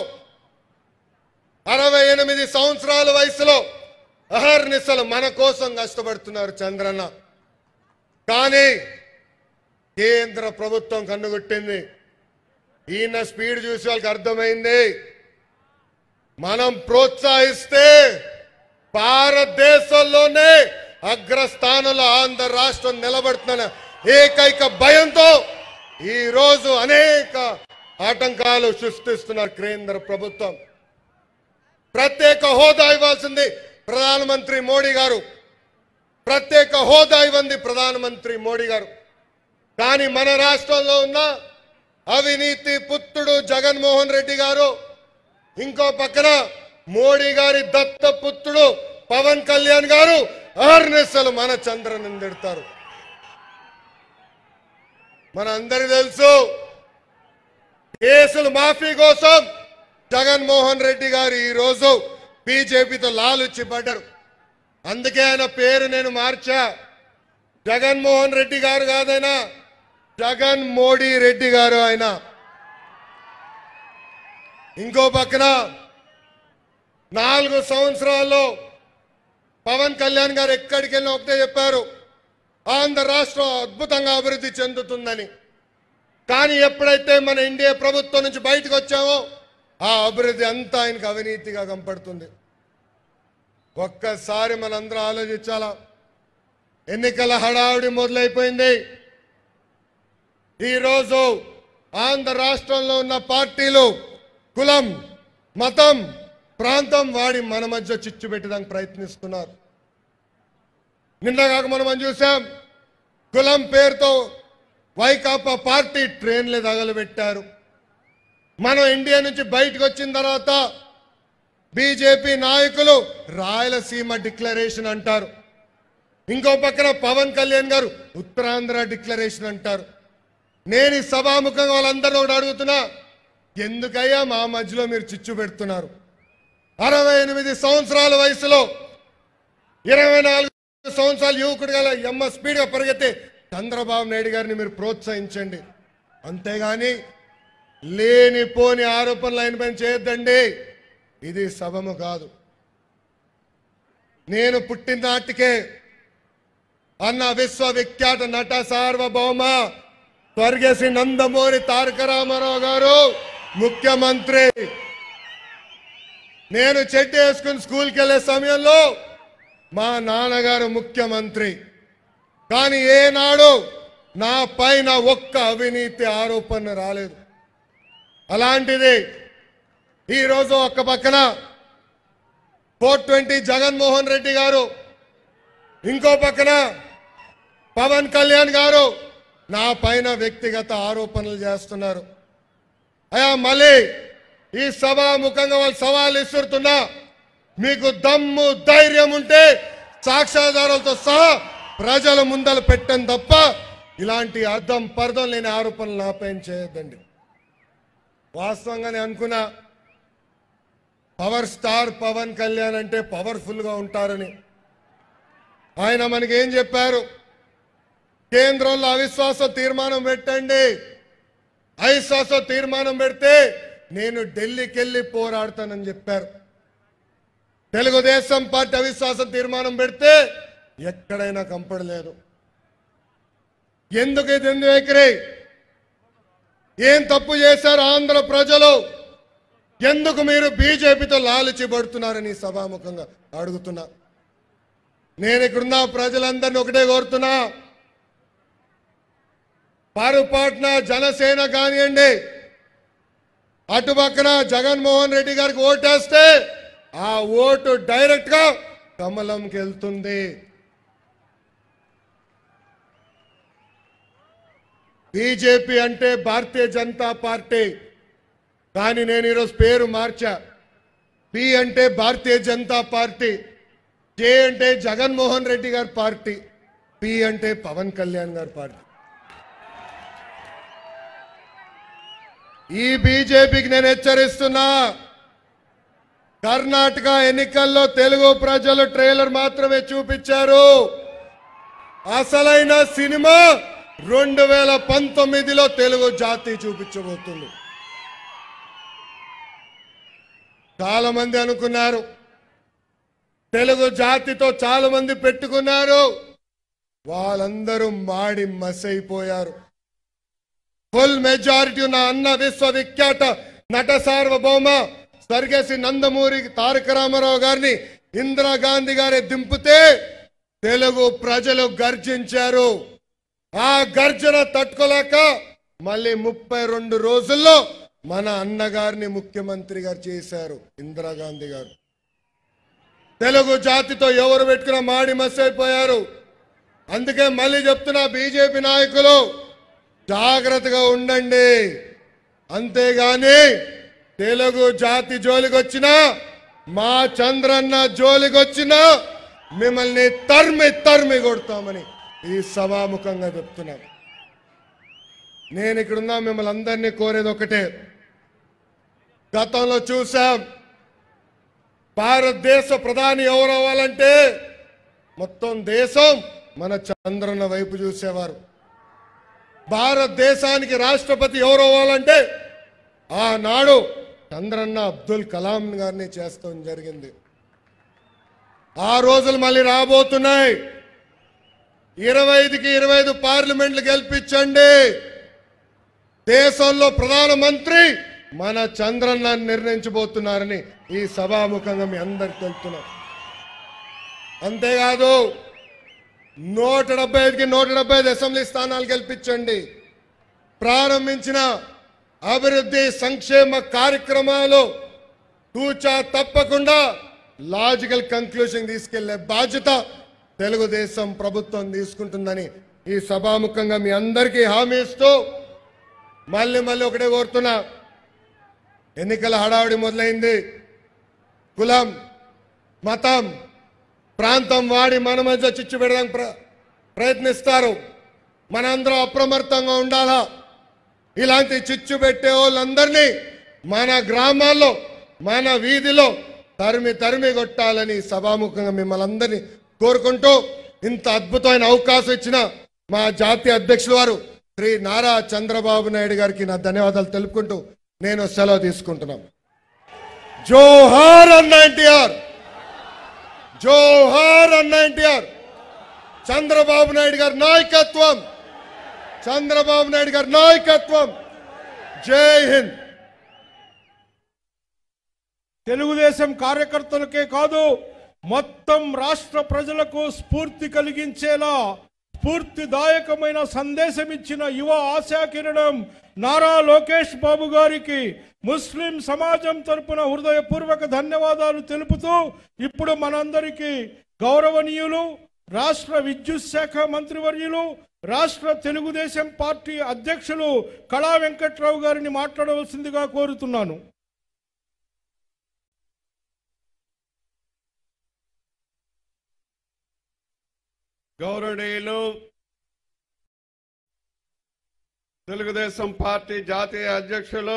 అరవై ఎనిమిది సంవత్సరాల వయసులో అహర్నిశలు మన కోసం కష్టపడుతున్నారు చంద్రన్న కానీ కేంద్ర ప్రభుత్వం కన్నుగుట్టింది ఈయన స్పీడ్ చూసి వాళ్ళకి అర్థమైంది మనం ప్రోత్సహిస్తే భారతదేశంలోనే అగ్రస్థానంలో ఆంధ్ర రాష్ట్రం నిలబడుతున్న ఏకైక భయంతో ఈ రోజు అనేక ఆటంకాలు సృష్టిస్తున్నారు కేంద్ర ప్రభుత్వం ప్రత్యేక హోదా ఇవ్వాల్సింది ప్రధానమంత్రి మోడీ గారు ప్రత్యేక హోదా ఇవ్వండి ప్రధానమంత్రి మోడీ గారు కానీ మన రాష్ట్రంలో ఉన్న అవినీతి పుత్రుడు జగన్మోహన్ రెడ్డి గారు ఇంకో పక్కన మోడీ గారి దత్త పుత్రుడు పవన్ కళ్యాణ్ గారు అహర్నిశలు మన చంద్రని తిడతారు మన అందరి తెలుసు కేసులు మాఫీ కోసం జగన్మోహన్ రెడ్డి గారు ఈ రోజు బీజేపీతో లాలుచి పడ్డారు అందుకే ఆయన పేరు నేను మార్చా జగన్మోహన్ రెడ్డి గారు కాదైనా జగన్ మోడీ రెడ్డి గారు ఆయన ఇంకో పక్కన నాలుగు సంవత్సరాల్లో పవన్ కళ్యాణ్ గారు ఎక్కడికి వెళ్ళినా ఒకటే చెప్పారు ఆంధ్ర రాష్ట్రం అద్భుతంగా అభివృద్ధి చెందుతుందని కానీ ఎప్పుడైతే మన ఎన్డీఏ ప్రభుత్వం నుంచి బయటకు వచ్చామో ఆ అభివృద్ధి అంతా ఆయనకు అవినీతిగా కనపడుతుంది ఒక్కసారి మనందరం ఆలోచించాలా ఎన్నికల హడావుడి మొదలైపోయింది ఈరోజు ఆంధ్ర రాష్ట్రంలో ఉన్న పార్టీలు కులం మతం ప్రాంతం వాడి మన మధ్య చిచ్చు పెట్టడానికి ప్రయత్నిస్తున్నారు నిన్న కాక మనం మనం చూసాం కులం పేరుతో వైకాపా పార్టీ ట్రైన్లు తగలబెట్టారు మనం ఇండియా నుంచి బయటకు వచ్చిన తర్వాత బీజేపీ నాయకులు రాయలసీమ డిక్లరేషన్ అంటారు ఇంకో పక్కన పవన్ కళ్యాణ్ గారు ఉత్తరాంధ్ర డిక్లరేషన్ అంటారు నేను ఈ సభాముఖంగా వాళ్ళందరూ ఒకటి అడుగుతున్నా ఎందుకయ్యా మా మధ్యలో మీరు చిచ్చు పెడుతున్నారు అరవై ఎనిమిది సంవత్సరాల వయసులో ఇరవై నాలుగు సంవత్సరాల యువకుడు గల ఎమ్మ స్పీడ్గా పరిగెత్తే చంద్రబాబు నాయుడు గారిని మీరు ప్రోత్సహించండి అంతేగాని లేనిపోని ఆరోపణలు ఆయన పైన చేయొద్దండి ఇది సభము కాదు నేను పుట్టిన నాటికే అన్న విశ్వవిఖ్యాత నట సార్వభౌమ స్వర్గశ్రీ నందమూరి తారక రామారావు గారు ముఖ్యమంత్రి నేను చెట్టు వేసుకుని స్కూల్కి వెళ్ళే సమయంలో మా నాన్నగారు ముఖ్యమంత్రి కానీ ఏనాడు నా పైన ఒక్క అవినీతి ఆరోపణ రాలేదు అలాంటిది ఈరోజు ఒక్క పక్కన ఫోర్ ట్వంటీ జగన్మోహన్ రెడ్డి గారు ఇంకో పక్కన పవన్ కళ్యాణ్ గారు నా పైన వ్యక్తిగత ఆరోపణలు చేస్తున్నారు అయా మళ్ళీ ఈ సభాముఖంగా వాళ్ళు సవాల్ ఇస్తున్నా మీకు దమ్ము ధైర్యం ఉంటే సాక్ష్యాధారాలతో సహా ప్రజల ముందల పెట్టని తప్ప ఇలాంటి అర్థం పర్థం లేని ఆరోపణలు నా పైన చేయొద్దండి వాస్తవంగానే అనుకున్నా పవర్ స్టార్ పవన్ కళ్యాణ్ అంటే పవర్ఫుల్ గా ఉంటారని ఆయన మనకి ఏం చెప్పారు కేంద్రంలో అవిశ్వాస తీర్మానం పెట్టండి అవిశ్వాస తీర్మానం పెడితే నేను ఢిల్లీకి వెళ్ళి పోరాడతానని చెప్పారు తెలుగుదేశం పార్టీ అవిశ్వాస తీర్మానం పెడితే ఎక్కడైనా కంపడలేదు ఎందుకు ఇది ఎందుకు వైఖరి ఏం తప్పు చేశారు ఆంధ్ర ప్రజలు ఎందుకు మీరు బీజేపీతో లాలుచి పడుతున్నారని సభాముఖంగా అడుగుతున్నా నేను ఇక్కడున్న ప్రజలందరినీ ఒకటే కోరుతున్నా పారుపాట్న జనసేన కానివ్వండి అటు పక్కన జగన్మోహన్ రెడ్డి గారికి ఓటేస్తే ఆ ఓటు డైరెక్ట్ గా కమలంకి వెళ్తుంది బీజేపీ అంటే భారతీయ జనతా పార్టీ కానీ నేను ఈరోజు పేరు మార్చా పి అంటే భారతీయ జనతా పార్టీ జే అంటే జగన్మోహన్ రెడ్డి గారి పార్టీ పి అంటే పవన్ కళ్యాణ్ గారి పార్టీ ఈ బీజేపీకి నేను హెచ్చరిస్తున్నా కర్ణాటక ఎన్నికల్లో తెలుగు ప్రజలు ట్రైలర్ మాత్రమే చూపించారు అసలైన సినిమా రెండు వేల పంతొమ్మిదిలో తెలుగు జాతి చూపించబోతుంది చాలా మంది అనుకున్నారు తెలుగు జాతితో చాలా మంది పెట్టుకున్నారు వాళ్ళందరూ మాడి మసైపోయారు ఫుల్ మెజారిటీ ఉన్న అన్న విశ్వవిఖ్యాత నట సార్వభౌమ స్వర్గశ్రీ నందమూరి తారక రామారావు గారిని ఇందిరాగాంధీ గారి దింపితే తెలుగు ప్రజలు గర్జించారు ఆ గర్జన తట్టుకోలేక మళ్ళీ ముప్పై రెండు రోజుల్లో మన అన్నగారిని ముఖ్యమంత్రి గారు చేశారు ఇందిరాగాంధీ గారు తెలుగు జాతితో ఎవరు పెట్టుకున్న మాడి మసైపోయారు అందుకే మళ్ళీ చెప్తున్నా బీజేపీ నాయకులు జాగ్రత్తగా ఉండండి అంతేగాని తెలుగు జాతి జోలికొచ్చినా మా చంద్రన్న జోలికొచ్చినా మిమ్మల్ని తరిమి తరిమి కొడతామని ఈ సభాముఖంగా చెప్తున్నాను నేను ఇక్కడున్నా మిమ్మల్ని అందరినీ కోరేది ఒకటే గతంలో చూసాం భారతదేశ ప్రధాని ఎవరు అవ్వాలంటే మొత్తం దేశం మన చంద్రన్న వైపు చూసేవారు భారతదేశానికి రాష్ట్రపతి ఎవరు అవ్వాలంటే ఆనాడు చంద్రన్న అబ్దుల్ కలాం గారిని చేస్తాం జరిగింది ఆ రోజులు మళ్ళీ రాబోతున్నాయి ఇరవై ఐదుకి ఇరవై ఐదు పార్లమెంట్లు గెలిపించండి దేశంలో ప్రధానమంత్రి మన చంద్రన్న నిర్ణయించబోతున్నారని ఈ సభాముఖంగా మీ అందరికి తెలుపుతున్నాం అంతేకాదు నూట డెబ్బై ఐదుకి నూట డెబ్బై ఐదు అసెంబ్లీ స్థానాలు గెలిపించండి ప్రారంభించిన అభివృద్ధి సంక్షేమ కార్యక్రమాలు తూచా తప్పకుండా లాజికల్ కంక్లూజన్ తీసుకెళ్లే బాధ్యత తెలుగుదేశం ప్రభుత్వం తీసుకుంటుందని ఈ సభాముఖంగా మీ అందరికీ హామీ ఇస్తూ మళ్ళీ మళ్ళీ ఒకటే కోరుతున్నా ఎన్నికల హడావుడి మొదలైంది కులం మతం ప్రాంతం వాడి మన మధ్య చిచ్చు పెడడానికి ప్ర ప్రయత్నిస్తారు మనందరం అప్రమత్తంగా ఉండాలా ఇలాంటి చిచ్చు పెట్టే వాళ్ళందరినీ మన గ్రామాల్లో మన వీధిలో తరిమి తరిమి కొట్టాలని సభాముఖంగా మిమ్మల్ని అందరినీ కోరుకుంటూ ఇంత అద్భుతమైన అవకాశం ఇచ్చిన మా జాతీయ అధ్యక్షుల వారు శ్రీ నారా చంద్రబాబు నాయుడు గారికి నా ధన్యవాదాలు తెలుపుకుంటూ నేను సెలవు తీసుకుంటున్నాను జోహార్ అన్న ఎన్టీఆర్ జోహార్ అన్న ఎన్టీఆర్ చంద్రబాబు నాయుడు గారి నాయకత్వం చంద్రబాబు నాయుడు గారి నాయకత్వం జై హింద్ తెలుగుదేశం కార్యకర్తలకే కాదు మొత్తం రాష్ట్ర ప్రజలకు స్ఫూర్తి కలిగించేలా స్ఫూర్తిదాయకమైన సందేశం ఇచ్చిన యువ ఆశాకిరణం నారా లోకేష్ బాబు గారికి ముస్లిం సమాజం తరపున హృదయపూర్వక ధన్యవాదాలు తెలుపుతూ ఇప్పుడు మనందరికీ గౌరవనీయులు రాష్ట్ర విద్యుత్ శాఖ మంత్రివర్యులు రాష్ట్ర తెలుగుదేశం పార్టీ అధ్యక్షులు కళా వెంకట్రావు గారిని మాట్లాడవలసిందిగా కోరుతున్నాను గౌరవనీయులు తెలుగుదేశం పార్టీ జాతీయ అధ్యక్షులు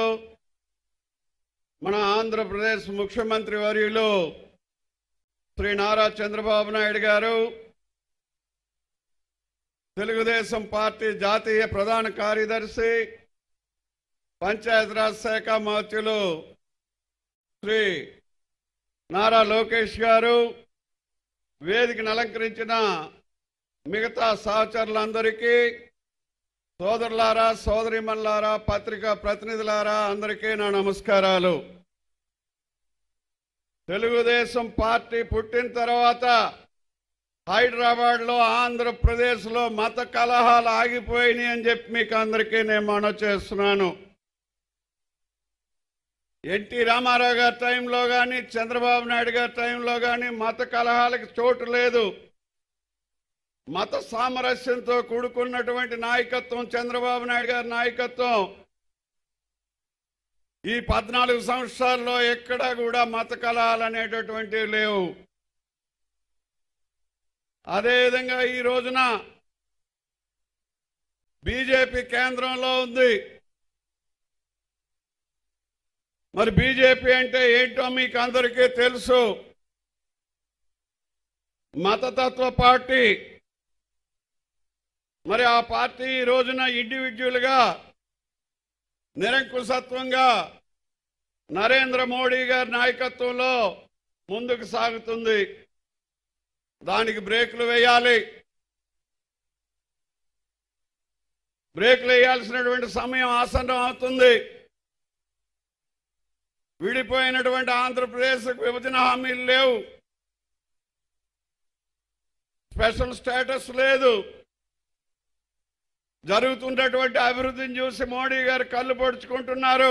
మన ఆంధ్రప్రదేశ్ ముఖ్యమంత్రి వర్యులు శ్రీ నారా చంద్రబాబు నాయుడు గారు తెలుగుదేశం పార్టీ జాతీయ ప్రధాన కార్యదర్శి పంచాయతీరాజ్ శాఖ మంత్రులు శ్రీ నారా లోకేష్ గారు వేదికను అలంకరించిన మిగతా సహచరులందరికీ సోదరులారా సోదరిమల్లారా పత్రికా ప్రతినిధులారా అందరికీ నా నమస్కారాలు తెలుగుదేశం పార్టీ పుట్టిన తర్వాత హైదరాబాద్లో ఆంధ్రప్రదేశ్లో మత కలహాలు ఆగిపోయినాయి అని చెప్పి మీకు అందరికీ నేను మనవి చేస్తున్నాను ఎన్టీ రామారావు గారి టైంలో కానీ చంద్రబాబు నాయుడు గారి టైంలో కానీ మత కలహాలకు చోటు లేదు మత సామరస్యంతో కూడుకున్నటువంటి నాయకత్వం చంద్రబాబు నాయుడు గారి నాయకత్వం ఈ పద్నాలుగు సంవత్సరాల్లో ఎక్కడా కూడా మత కలహాలు అనేటటువంటివి లేవు అదేవిధంగా ఈ రోజున బీజేపీ కేంద్రంలో ఉంది మరి బీజేపీ అంటే ఏంటో మీకు అందరికీ తెలుసు మతతత్వ పార్టీ మరి ఆ పార్టీ ఈ రోజున ఇండివిజువల్గా నిరంకుశత్వంగా నరేంద్ర మోడీ గారి నాయకత్వంలో ముందుకు సాగుతుంది దానికి బ్రేకులు వేయాలి బ్రేకులు వేయాల్సినటువంటి సమయం ఆసన్నం అవుతుంది విడిపోయినటువంటి ఆంధ్రప్రదేశ్ విభజన హామీలు లేవు స్పెషల్ స్టేటస్ లేదు జరుగుతున్నటువంటి అభివృద్ధిని చూసి మోడీ గారు కళ్ళు పొడుచుకుంటున్నారు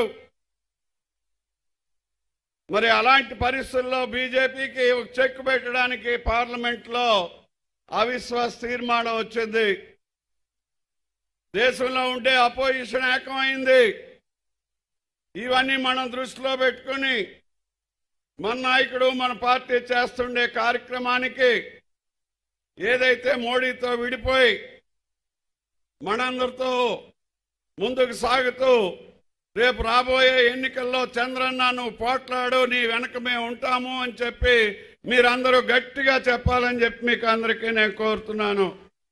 మరి అలాంటి పరిస్థితుల్లో బీజేపీకి ఒక చెక్ పెట్టడానికి పార్లమెంట్లో అవిశ్వాస తీర్మానం వచ్చింది దేశంలో ఉండే అపోజిషన్ ఏకమైంది ఇవన్నీ మనం దృష్టిలో పెట్టుకుని మన నాయకుడు మన పార్టీ చేస్తుండే కార్యక్రమానికి ఏదైతే మోడీతో విడిపోయి మనందరితో ముందుకు సాగుతూ రేపు రాబోయే ఎన్నికల్లో చంద్రన్న నువ్వు పోట్లాడు నీ వెనక మేము ఉంటాము అని చెప్పి మీరందరూ గట్టిగా చెప్పాలని చెప్పి మీకు అందరికీ నేను కోరుతున్నాను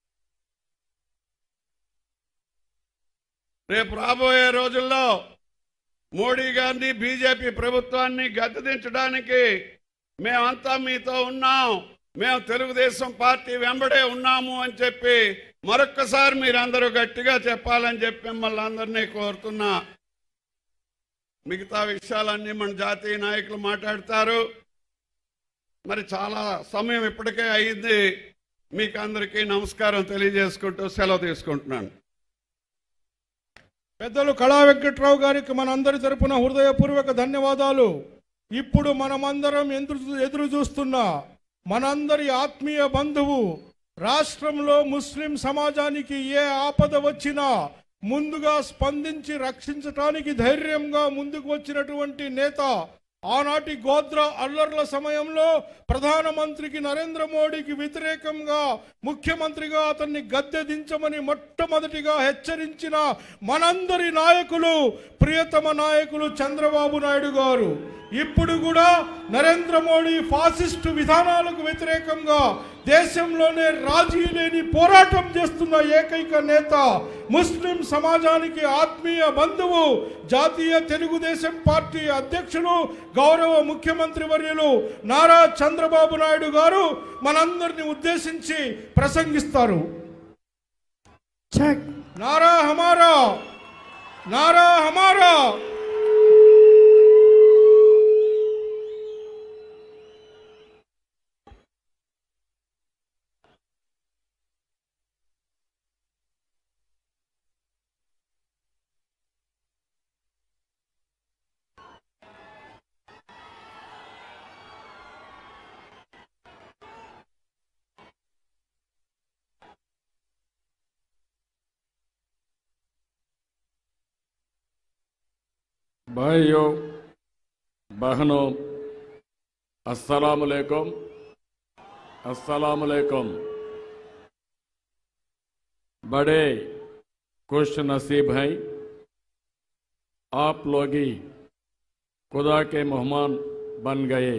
రేపు రాబోయే రోజుల్లో మోడీ గారిని బీజేపీ ప్రభుత్వాన్ని గద్దెదించడానికి మేమంతా మీతో ఉన్నాం మేము తెలుగుదేశం పార్టీ వెంబడే ఉన్నాము అని చెప్పి మరొక్కసారి మీరందరూ గట్టిగా చెప్పాలని చెప్పి మిమ్మల్ని అందరినీ కోరుతున్నా మిగతా విషయాలన్నీ మన జాతీయ నాయకులు మాట్లాడతారు మరి చాలా సమయం ఇప్పటికే అయింది మీకు అందరికీ నమస్కారం తెలియజేసుకుంటూ సెలవు తీసుకుంటున్నాను పెద్దలు కళా వెంకట్రావు గారికి మనందరి తరపున హృదయపూర్వక ధన్యవాదాలు ఇప్పుడు మనమందరం ఎదురు ఎదురు చూస్తున్న మనందరి ఆత్మీయ బంధువు రాష్ట్రంలో ముస్లిం సమాజానికి ఏ ఆపద వచ్చినా ముందుగా స్పందించి రక్షించటానికి ధైర్యంగా ముందుకు వచ్చినటువంటి నేత ఆనాటి గోద్ర అల్లర్ల సమయంలో ప్రధానమంత్రికి నరేంద్ర మోడీకి వ్యతిరేకంగా ముఖ్యమంత్రిగా అతన్ని గద్దె దించమని మొట్టమొదటిగా హెచ్చరించిన మనందరి నాయకులు ప్రియతమ నాయకులు చంద్రబాబు నాయుడు గారు ఇప్పుడు కూడా నరేంద్ర మోడీ ఫాసిస్టు విధానాలకు వ్యతిరేకంగా దేశంలోనే రాజీ లేని పోరాటం చేస్తున్న ఏకైక నేత ముస్లిం సమాజానికి ఆత్మీయ బంధువు జాతీయ తెలుగుదేశం పార్టీ అధ్యక్షులు గౌరవ ముఖ్యమంత్రి వర్యులు నారా చంద్రబాబు నాయుడు గారు మనందరిని ఉద్దేశించి ప్రసంగిస్తారు నారా హమారా నారా హమారా भाइयों बहनों अस्सलाम वालेकुम अस्सलाम वालेकुम बड़े खुश नसीब हैं आप लोग ही खुदा के मेहमान बन गए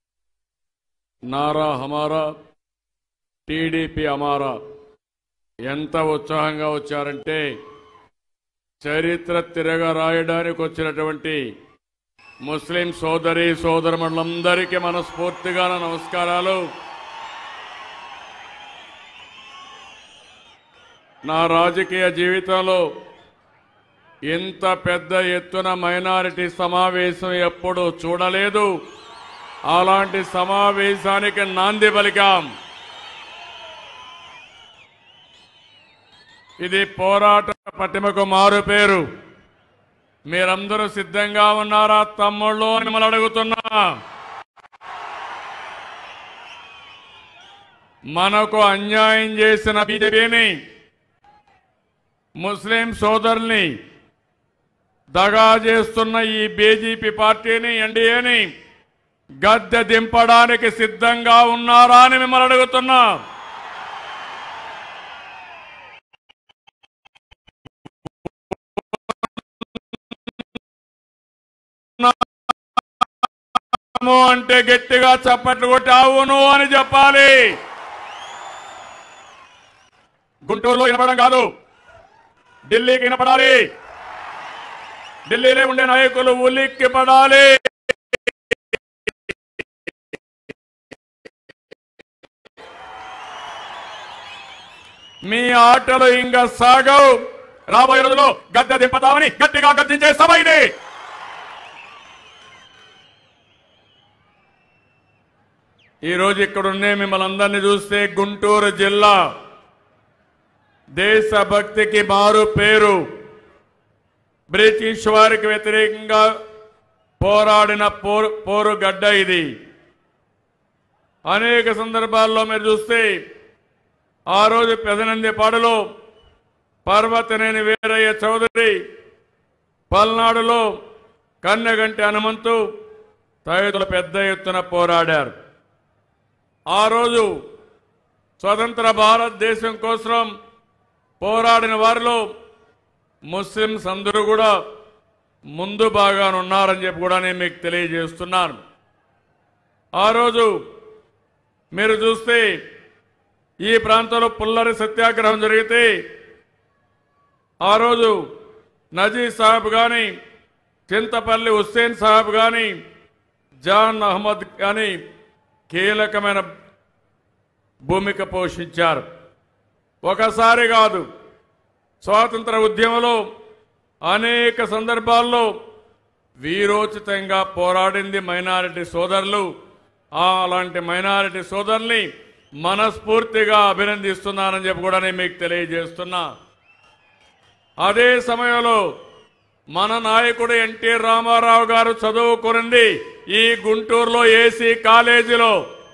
నారా హమారా టీడీపీ అమారా ఎంత ఉత్సాహంగా వచ్చారంటే చరిత్ర తిరగ రాయడానికి వచ్చినటువంటి ముస్లిం సోదరి సోదరులందరికీ మనస్ఫూర్తిగా నా నమస్కారాలు నా రాజకీయ జీవితంలో ఇంత పెద్ద ఎత్తున మైనారిటీ సమావేశం ఎప్పుడూ చూడలేదు అలాంటి సమావేశానికి నాంది పలికాం ఇది పోరాట పటిమకు మారు పేరు మీరందరూ సిద్ధంగా ఉన్నారా తమ్ముళ్ళు అని మిమ్మల్ని అడుగుతున్నా మనకు అన్యాయం చేసిన బీజేపీని ముస్లిం సోదరుల్ని దగా చేస్తున్న ఈ బీజేపీ పార్టీని ఎన్డీఏని గద్దె దింపడానికి సిద్ధంగా ఉన్నారా అని మిమ్మల్ని అడుగుతున్నా అవును అంటే గట్టిగా చప్పట్లు కొట్టి అవును అని చెప్పాలి గుంటూరులో వినపడడం కాదు ఢిల్లీకి వినపడాలి ఢిల్లీలో ఉండే నాయకులు ఉలిక్కి పడాలి మీ ఆటలు ఇంకా సాగవు రాబోయే రోజుల్లో గద్దె దింపదామని గట్టిగా గద్దించే సభ ఇది ఈ రోజు ఇక్కడున్నే మిమ్మల్ని అందరినీ చూస్తే గుంటూరు జిల్లా దేశభక్తికి మారు పేరు బ్రిటిష్ వారికి వ్యతిరేకంగా పోరాడిన పోరు పోరు గడ్డ ఇది అనేక సందర్భాల్లో మీరు చూస్తే ఆ రోజు పెదనందిపాడులో పర్వతనేని వీరయ్య చౌదరి పల్నాడులో కన్నెగంటి హనుమంతు తదితరులు పెద్ద ఎత్తున పోరాడారు ఆ రోజు స్వతంత్ర భారతదేశం కోసం పోరాడిన వారిలో ముస్లింస్ అందరూ కూడా ముందు బాగానే ఉన్నారని చెప్పి కూడా నేను మీకు తెలియజేస్తున్నాను ఆ రోజు మీరు చూస్తే ఈ ప్రాంతంలో పుల్లరి సత్యాగ్రహం జరిగితే ఆ రోజు నజీ సాహెబ్ కానీ చింతపల్లి హుస్సేన్ సాహెబ్ కానీ జాన్ అహ్మద్ కానీ కీలకమైన భూమిక పోషించారు ఒకసారి కాదు స్వాతంత్ర ఉద్యమంలో అనేక సందర్భాల్లో వీరోచితంగా పోరాడింది మైనారిటీ సోదరులు ఆ అలాంటి మైనారిటీ సోదరుల్ని మనస్ఫూర్తిగా అభినందిస్తున్నానని చెప్పి కూడా నేను మీకు తెలియజేస్తున్నా అదే సమయంలో మన నాయకుడు ఎన్టీ రామారావు గారు చదువుకునింది ఈ గుంటూరులో ఏసీ కాలేజీలో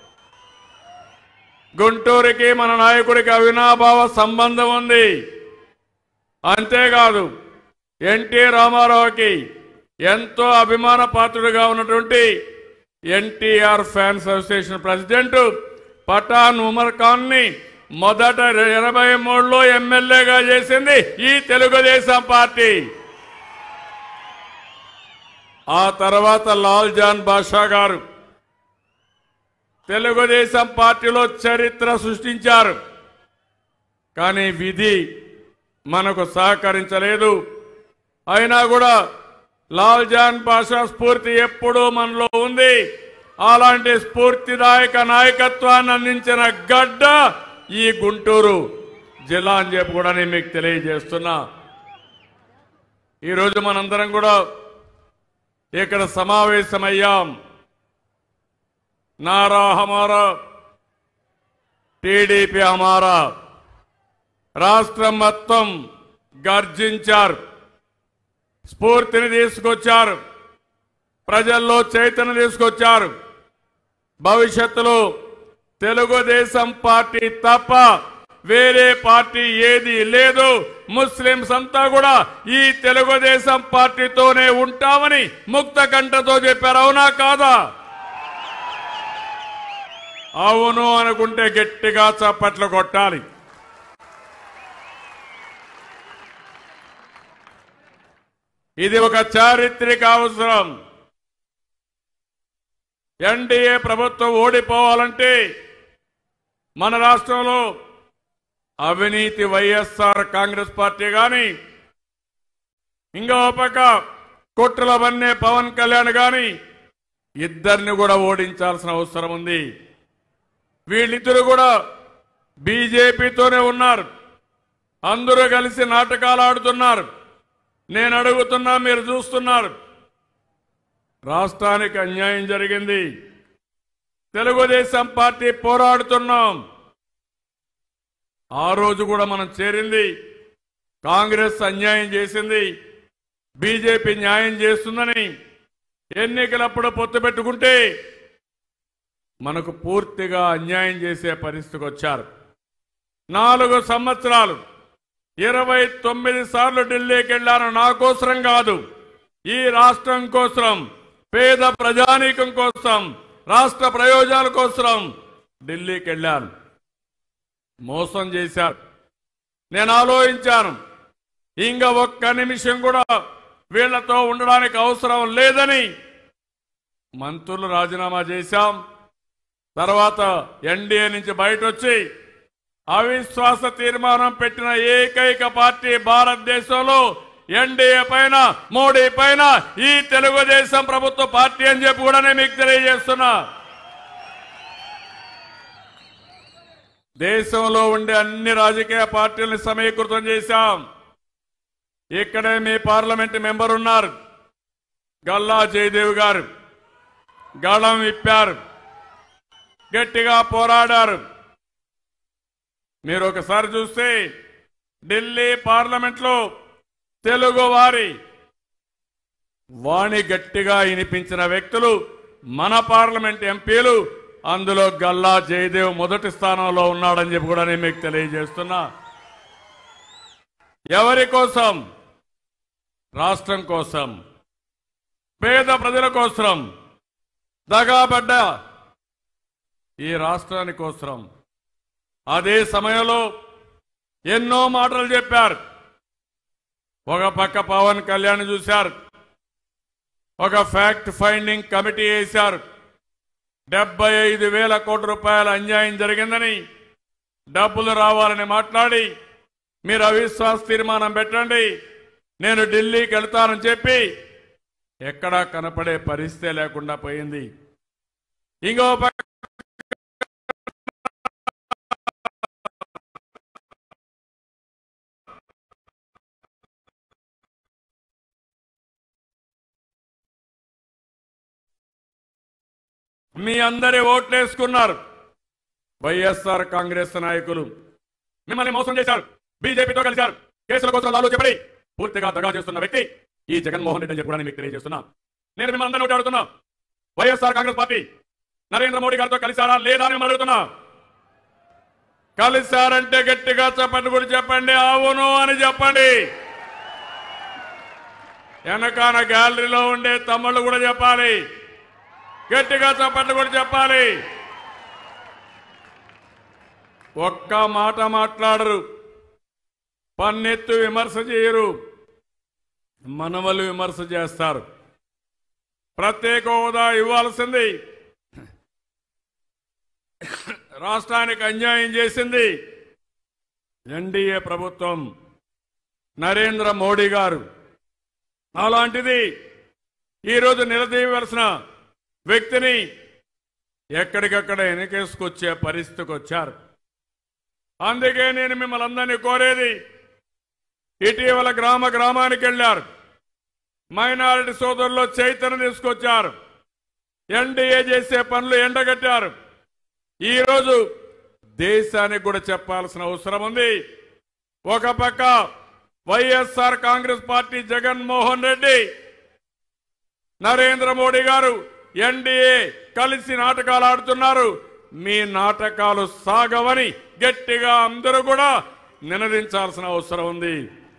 గుంటూరుకి మన నాయకుడికి అవినాభావ సంబంధం ఉంది అంతేకాదు ఎన్టీ రామారావుకి ఎంతో అభిమాన పాత్రుడిగా ఉన్నటువంటి NTR fans association president Pathan Umar Khan ని మొదట ఎనభై మూడులో ఎమ్మెల్యేగా చేసింది ఈ తెలుగుదేశం పార్టీ ఆ తర్వాత లాల్ జాన్ బాషా గారు తెలుగుదేశం పార్టీలో చరిత్ర సృష్టించారు కానీ విధి మనకు సహకరించలేదు అయినా కూడా లాల్ జాన్ బాషా స్ఫూర్తి ఎప్పుడూ మనలో ఉంది అలాంటి స్ఫూర్తిదాయక నాయకత్వాన్ని అందించిన గడ్డ ఈ గుంటూరు జిల్లా అని చెప్పి కూడా నేను మీకు తెలియజేస్తున్నా ఈరోజు మనందరం కూడా ఇక్కడ సమావేశమయ్యాం నారా హమారా టీడీపీ హమారా రాష్ట్రం మొత్తం గర్జించారు స్ఫూర్తిని తీసుకొచ్చారు ప్రజల్లో చైతన్యం తీసుకొచ్చారు భవిష్యత్తులో తెలుగుదేశం పార్టీ తప్ప వేరే పార్టీ ఏది లేదు ముస్లింస్ అంతా కూడా ఈ తెలుగుదేశం పార్టీతోనే ఉంటామని ముక్త కంఠతో చెప్పారు అవునా కాదా అవును అనుకుంటే గట్టిగా చప్పట్లు కొట్టాలి ఇది ఒక చారిత్రక అవసరం ఎన్డీఏ ప్రభుత్వం ఓడిపోవాలంటే మన రాష్ట్రంలో అవినీతి వైఎస్ఆర్ కాంగ్రెస్ పార్టీ గాని ఇంకా ఒక పక్క కుట్రలవన్నే పవన్ కళ్యాణ్ గాని ఇద్దరిని కూడా ఓడించాల్సిన అవసరం ఉంది వీళ్ళిద్దరు కూడా బీజేపీతోనే ఉన్నారు అందరూ కలిసి నాటకాలు ఆడుతున్నారు నేను అడుగుతున్నా మీరు చూస్తున్నారు రాష్ట్రానికి అన్యాయం జరిగింది తెలుగుదేశం పార్టీ పోరాడుతున్నాం ఆ రోజు కూడా మనం చేరింది కాంగ్రెస్ అన్యాయం చేసింది బీజేపీ న్యాయం చేస్తుందని ఎన్నికలప్పుడు పొత్తు పెట్టుకుంటే మనకు పూర్తిగా అన్యాయం చేసే పరిస్థితికి వచ్చారు నాలుగు సంవత్సరాలు ఇరవై తొమ్మిది సార్లు ఢిల్లీకి వెళ్ళాను నా కోసరం కాదు ఈ రాష్ట్రం కోసం పేద ప్రజానీకం కోసం రాష్ట్ర ప్రయోజనాల కోసం ఢిల్లీకి వెళ్ళాను మోసం చేశారు నేను ఆలోచించాను ఇంకా ఒక్క నిమిషం కూడా వీళ్లతో ఉండడానికి అవసరం లేదని మంత్రులు రాజీనామా చేశాం తర్వాత ఎన్డీఏ నుంచి బయట వచ్చి అవిశ్వాస తీర్మానం పెట్టిన ఏకైక పార్టీ భారతదేశంలో ఎన్డీఏ పైన మోడీ పైన ఈ తెలుగుదేశం ప్రభుత్వ పార్టీ అని చెప్పి కూడా నేను మీకు తెలియజేస్తున్నా దేశంలో ఉండే అన్ని రాజకీయ పార్టీలను సమీకృతం చేశాం ఇక్కడే మీ పార్లమెంట్ మెంబర్ ఉన్నారు గల్లా జయదేవ్ గారు గళం విప్పారు గట్టిగా పోరాడారు మీరు ఒకసారి చూస్తే ఢిల్లీ పార్లమెంట్ లో తెలుగు వారి వాణి గట్టిగా వినిపించిన వ్యక్తులు మన పార్లమెంట్ ఎంపీలు అందులో గల్లా జయదేవ్ మొదటి స్థానంలో ఉన్నాడని చెప్పి కూడా నేను మీకు తెలియజేస్తున్నా ఎవరి కోసం రాష్ట్రం కోసం పేద ప్రజల కోసం దగాబడ్డ ఈ రాష్ట్రాని కోసం అదే సమయంలో ఎన్నో మాటలు చెప్పారు ఒక పక్క పవన్ కళ్యాణ్ చూశారు ఒక ఫ్యాక్ట్ ఫైండింగ్ కమిటీ వేశారు డెబ్బై ఐదు వేల కోట్ల రూపాయల అన్యాయం జరిగిందని డబ్బులు రావాలని మాట్లాడి మీరు అవిశ్వాస తీర్మానం పెట్టండి నేను ఢిల్లీకి వెళ్తానని చెప్పి ఎక్కడా కనపడే పరిస్థితే లేకుండా పోయింది ఇంకో పక్క మీ అందరి ఓట్లేసుకున్నారు వైఎస్ఆర్ కాంగ్రెస్ నాయకులు మిమ్మల్ని మోసం చేశారు బీజేపీతో కలిశారు కేసుల కోసం ఆలోచపడి పూర్తిగా దగా చేస్తున్న వ్యక్తి ఈ జగన్మోహన్ రెడ్డి అని చెప్పడానికి మీకు తెలియజేస్తున్నా నేను మిమ్మల్ని అందరినీ ఒకటి అడుగుతున్నా వైఎస్ఆర్ కాంగ్రెస్ పార్టీ నరేంద్ర మోడీ గారితో కలిశారా లేదా అని మిమ్మల్ని అడుగుతున్నా కలిశారంటే గట్టిగా చెప్పండి కూడా చెప్పండి అవును అని చెప్పండి వెనకాన గ్యాలరీలో ఉండే తమ్ముళ్ళు కూడా చెప్పాలి గట్టిగా చప్పట్లు కూడా చెప్పాలి ఒక్క మాట మాట్లాడరు పన్నెత్తు విమర్శ చేయరు మనవలు విమర్శ చేస్తారు ప్రత్యేక హోదా ఇవ్వాల్సింది రాష్ట్రానికి అన్యాయం చేసింది ఎన్డీఏ ప్రభుత్వం నరేంద్ర మోడీ గారు అలాంటిది ఈరోజు నిలదీయవలసిన వ్యక్తిని ఎక్కడికక్కడ వెనకేసుకొచ్చే పరిస్థితికి వచ్చారు అందుకే నేను మిమ్మల్ని అందరినీ కోరేది ఇటీవల గ్రామ గ్రామానికి వెళ్ళారు మైనారిటీ సోదరుల్లో చైతన్యం తీసుకొచ్చారు ఎన్డీఏ చేసే పనులు ఎండగట్టారు ఈరోజు దేశానికి కూడా చెప్పాల్సిన అవసరం ఉంది ఒక పక్క YSR Congress party Jaganmohan Reddy Narendra Modi garu NDA కలిసి నాటకాలు ఆడుతున్నారు మీ నాటకాలు సాగవని గట్టిగా అందరూ కూడా నినదించాల్సిన అవసరం ఉంది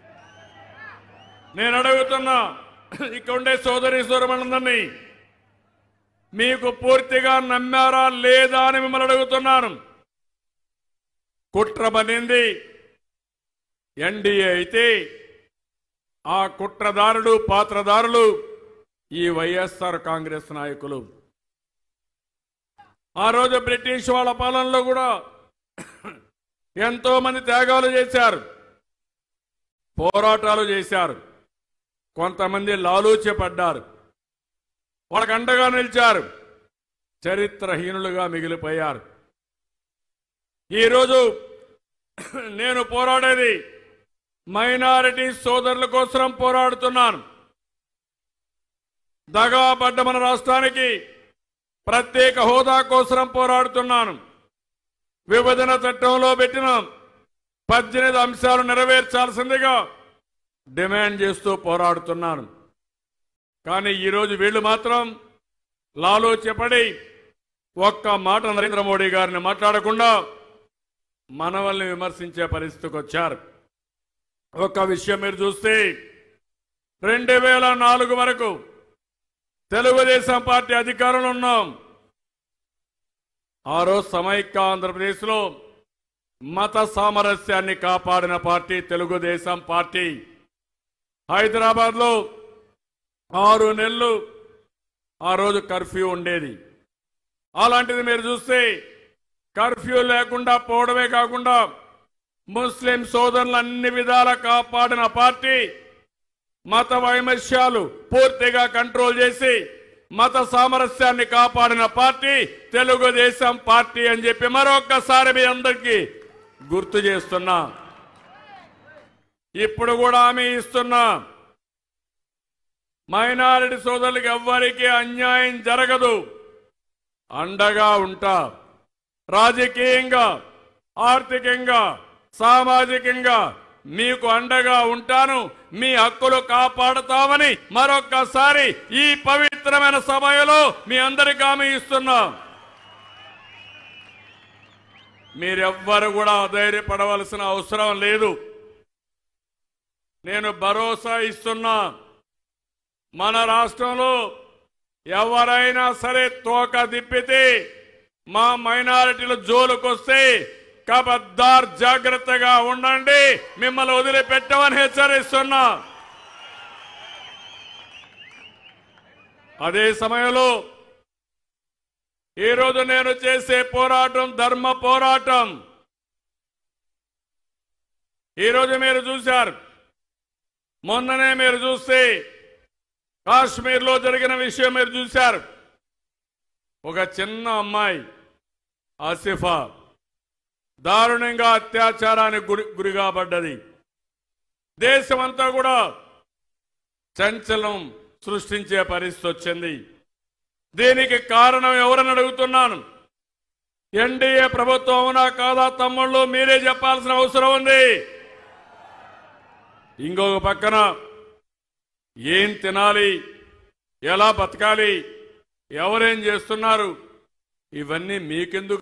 నేను అడుగుతున్నా ఇక్కడ ఉండే సోదరి సోదరులందరినీ మీకు పూర్తిగా నమ్మారా లేదా అని మిమ్మల్ని అడుగుతున్నాను కుట్ర పనింది ఎన్డీఏ అయితే ఆ కుట్రదారుడు పాత్రదారులు ఈ వైఎస్ఆర్ కాంగ్రెస్ నాయకులు ఆ రోజు బ్రిటిష్ వాళ్ళ పాలనలో కూడా ఎంతో మంది త్యాగాలు చేశారు పోరాటాలు చేశారు కొంతమంది లాలూచపడ్డారు వాళ్ళకు అండగా నిలిచారు చరిత్రహీనులుగా మిగిలిపోయారు ఈరోజు నేను పోరాడేది మైనారిటీ సోదరుల కోసం పోరాడుతున్నాను దగాబడ్డ మన రాష్ట్రానికి ప్రత్యేక హోదా కోసం పోరాడుతున్నాను విభజన చట్టంలో పెట్టిన పద్దెనిమిది అంశాలు నెరవేర్చాల్సిందిగా డిమాండ్ చేస్తూ పోరాడుతున్నాను కానీ ఈరోజు వీళ్ళు మాత్రం లాలో చెప్పడి ఒక్క మాట నరేంద్ర మోడీ గారిని మాట్లాడకుండా మనవల్ని విమర్శించే పరిస్థితికి వచ్చారు ఒక విషయం మీరు చూస్తే రెండు వేల నాలుగు వరకు తెలుగుదేశం పార్టీ అధికారంలో ఉన్నాం ఆ రోజు సమైక్య ఆంధ్రప్రదేశ్లో మత సామరస్యాన్ని కాపాడిన పార్టీ తెలుగుదేశం పార్టీ హైదరాబాద్లో ఆరు నెలలు ఆ రోజు కర్ఫ్యూ ఉండేది అలాంటిది మీరు చూస్తే కర్ఫ్యూ లేకుండా పోవడమే కాకుండా ముస్లిం సోదరులు అన్ని విధాల కాపాడిన పార్టీ మత వైమస్యాలు పూర్తిగా కంట్రోల్ చేసి మత సామరస్యాన్ని కాపాడిన పార్టీ తెలుగుదేశం పార్టీ అని చెప్పి మరొక్కసారి మీ అందరికీ గుర్తు చేస్తున్నా ఇప్పుడు కూడా హామీ ఇస్తున్నా మైనారిటీ సోదరులకు ఎవ్వరికీ అన్యాయం జరగదు అండగా ఉంటా రాజకీయంగా ఆర్థికంగా సామాజికంగా మీకు అండగా ఉంటాను మీ హక్కులు కాపాడుతామని మరొక్కసారి ఈ పవిత్రమైన సమయంలో మీ అందరికి హామీ ఇస్తున్నా మీరెవ్వరు కూడా ధైర్యపడవలసిన అవసరం లేదు నేను భరోసా ఇస్తున్నా మన రాష్ట్రంలో ఎవరైనా సరే తోక దిప్పితే మా మైనారిటీలు జోలుకొస్తే కబద్దార్ జాగ్రత్తగా ఉండండి మిమ్మల్ని వదిలిపెట్టమని హెచ్చరిస్తున్నా అదే సమయంలో ఈరోజు నేను చేసే పోరాటం ధర్మ పోరాటం ఈరోజు మీరు చూశారు మొన్ననే మీరు చూస్తే కాశ్మీర్లో జరిగిన విషయం మీరు చూశారు ఒక చిన్న అమ్మాయి ఆసిఫా దారుణంగా అత్యాచారానికి గురి గురిగాబడ్డది దేశమంతా కూడా చంచలం సృష్టించే పరిస్థితి వచ్చింది దీనికి కారణం ఎవరని అడుగుతున్నాను ఎన్డీఏ ప్రభుత్వం అవునా కాదా తమ్ముళ్ళు మీరే చెప్పాల్సిన అవసరం ఉంది ఇంకొక పక్కన ఏం తినాలి ఎలా బతకాలి ఎవరేం చేస్తున్నారు ఇవన్నీ మీకెందుకు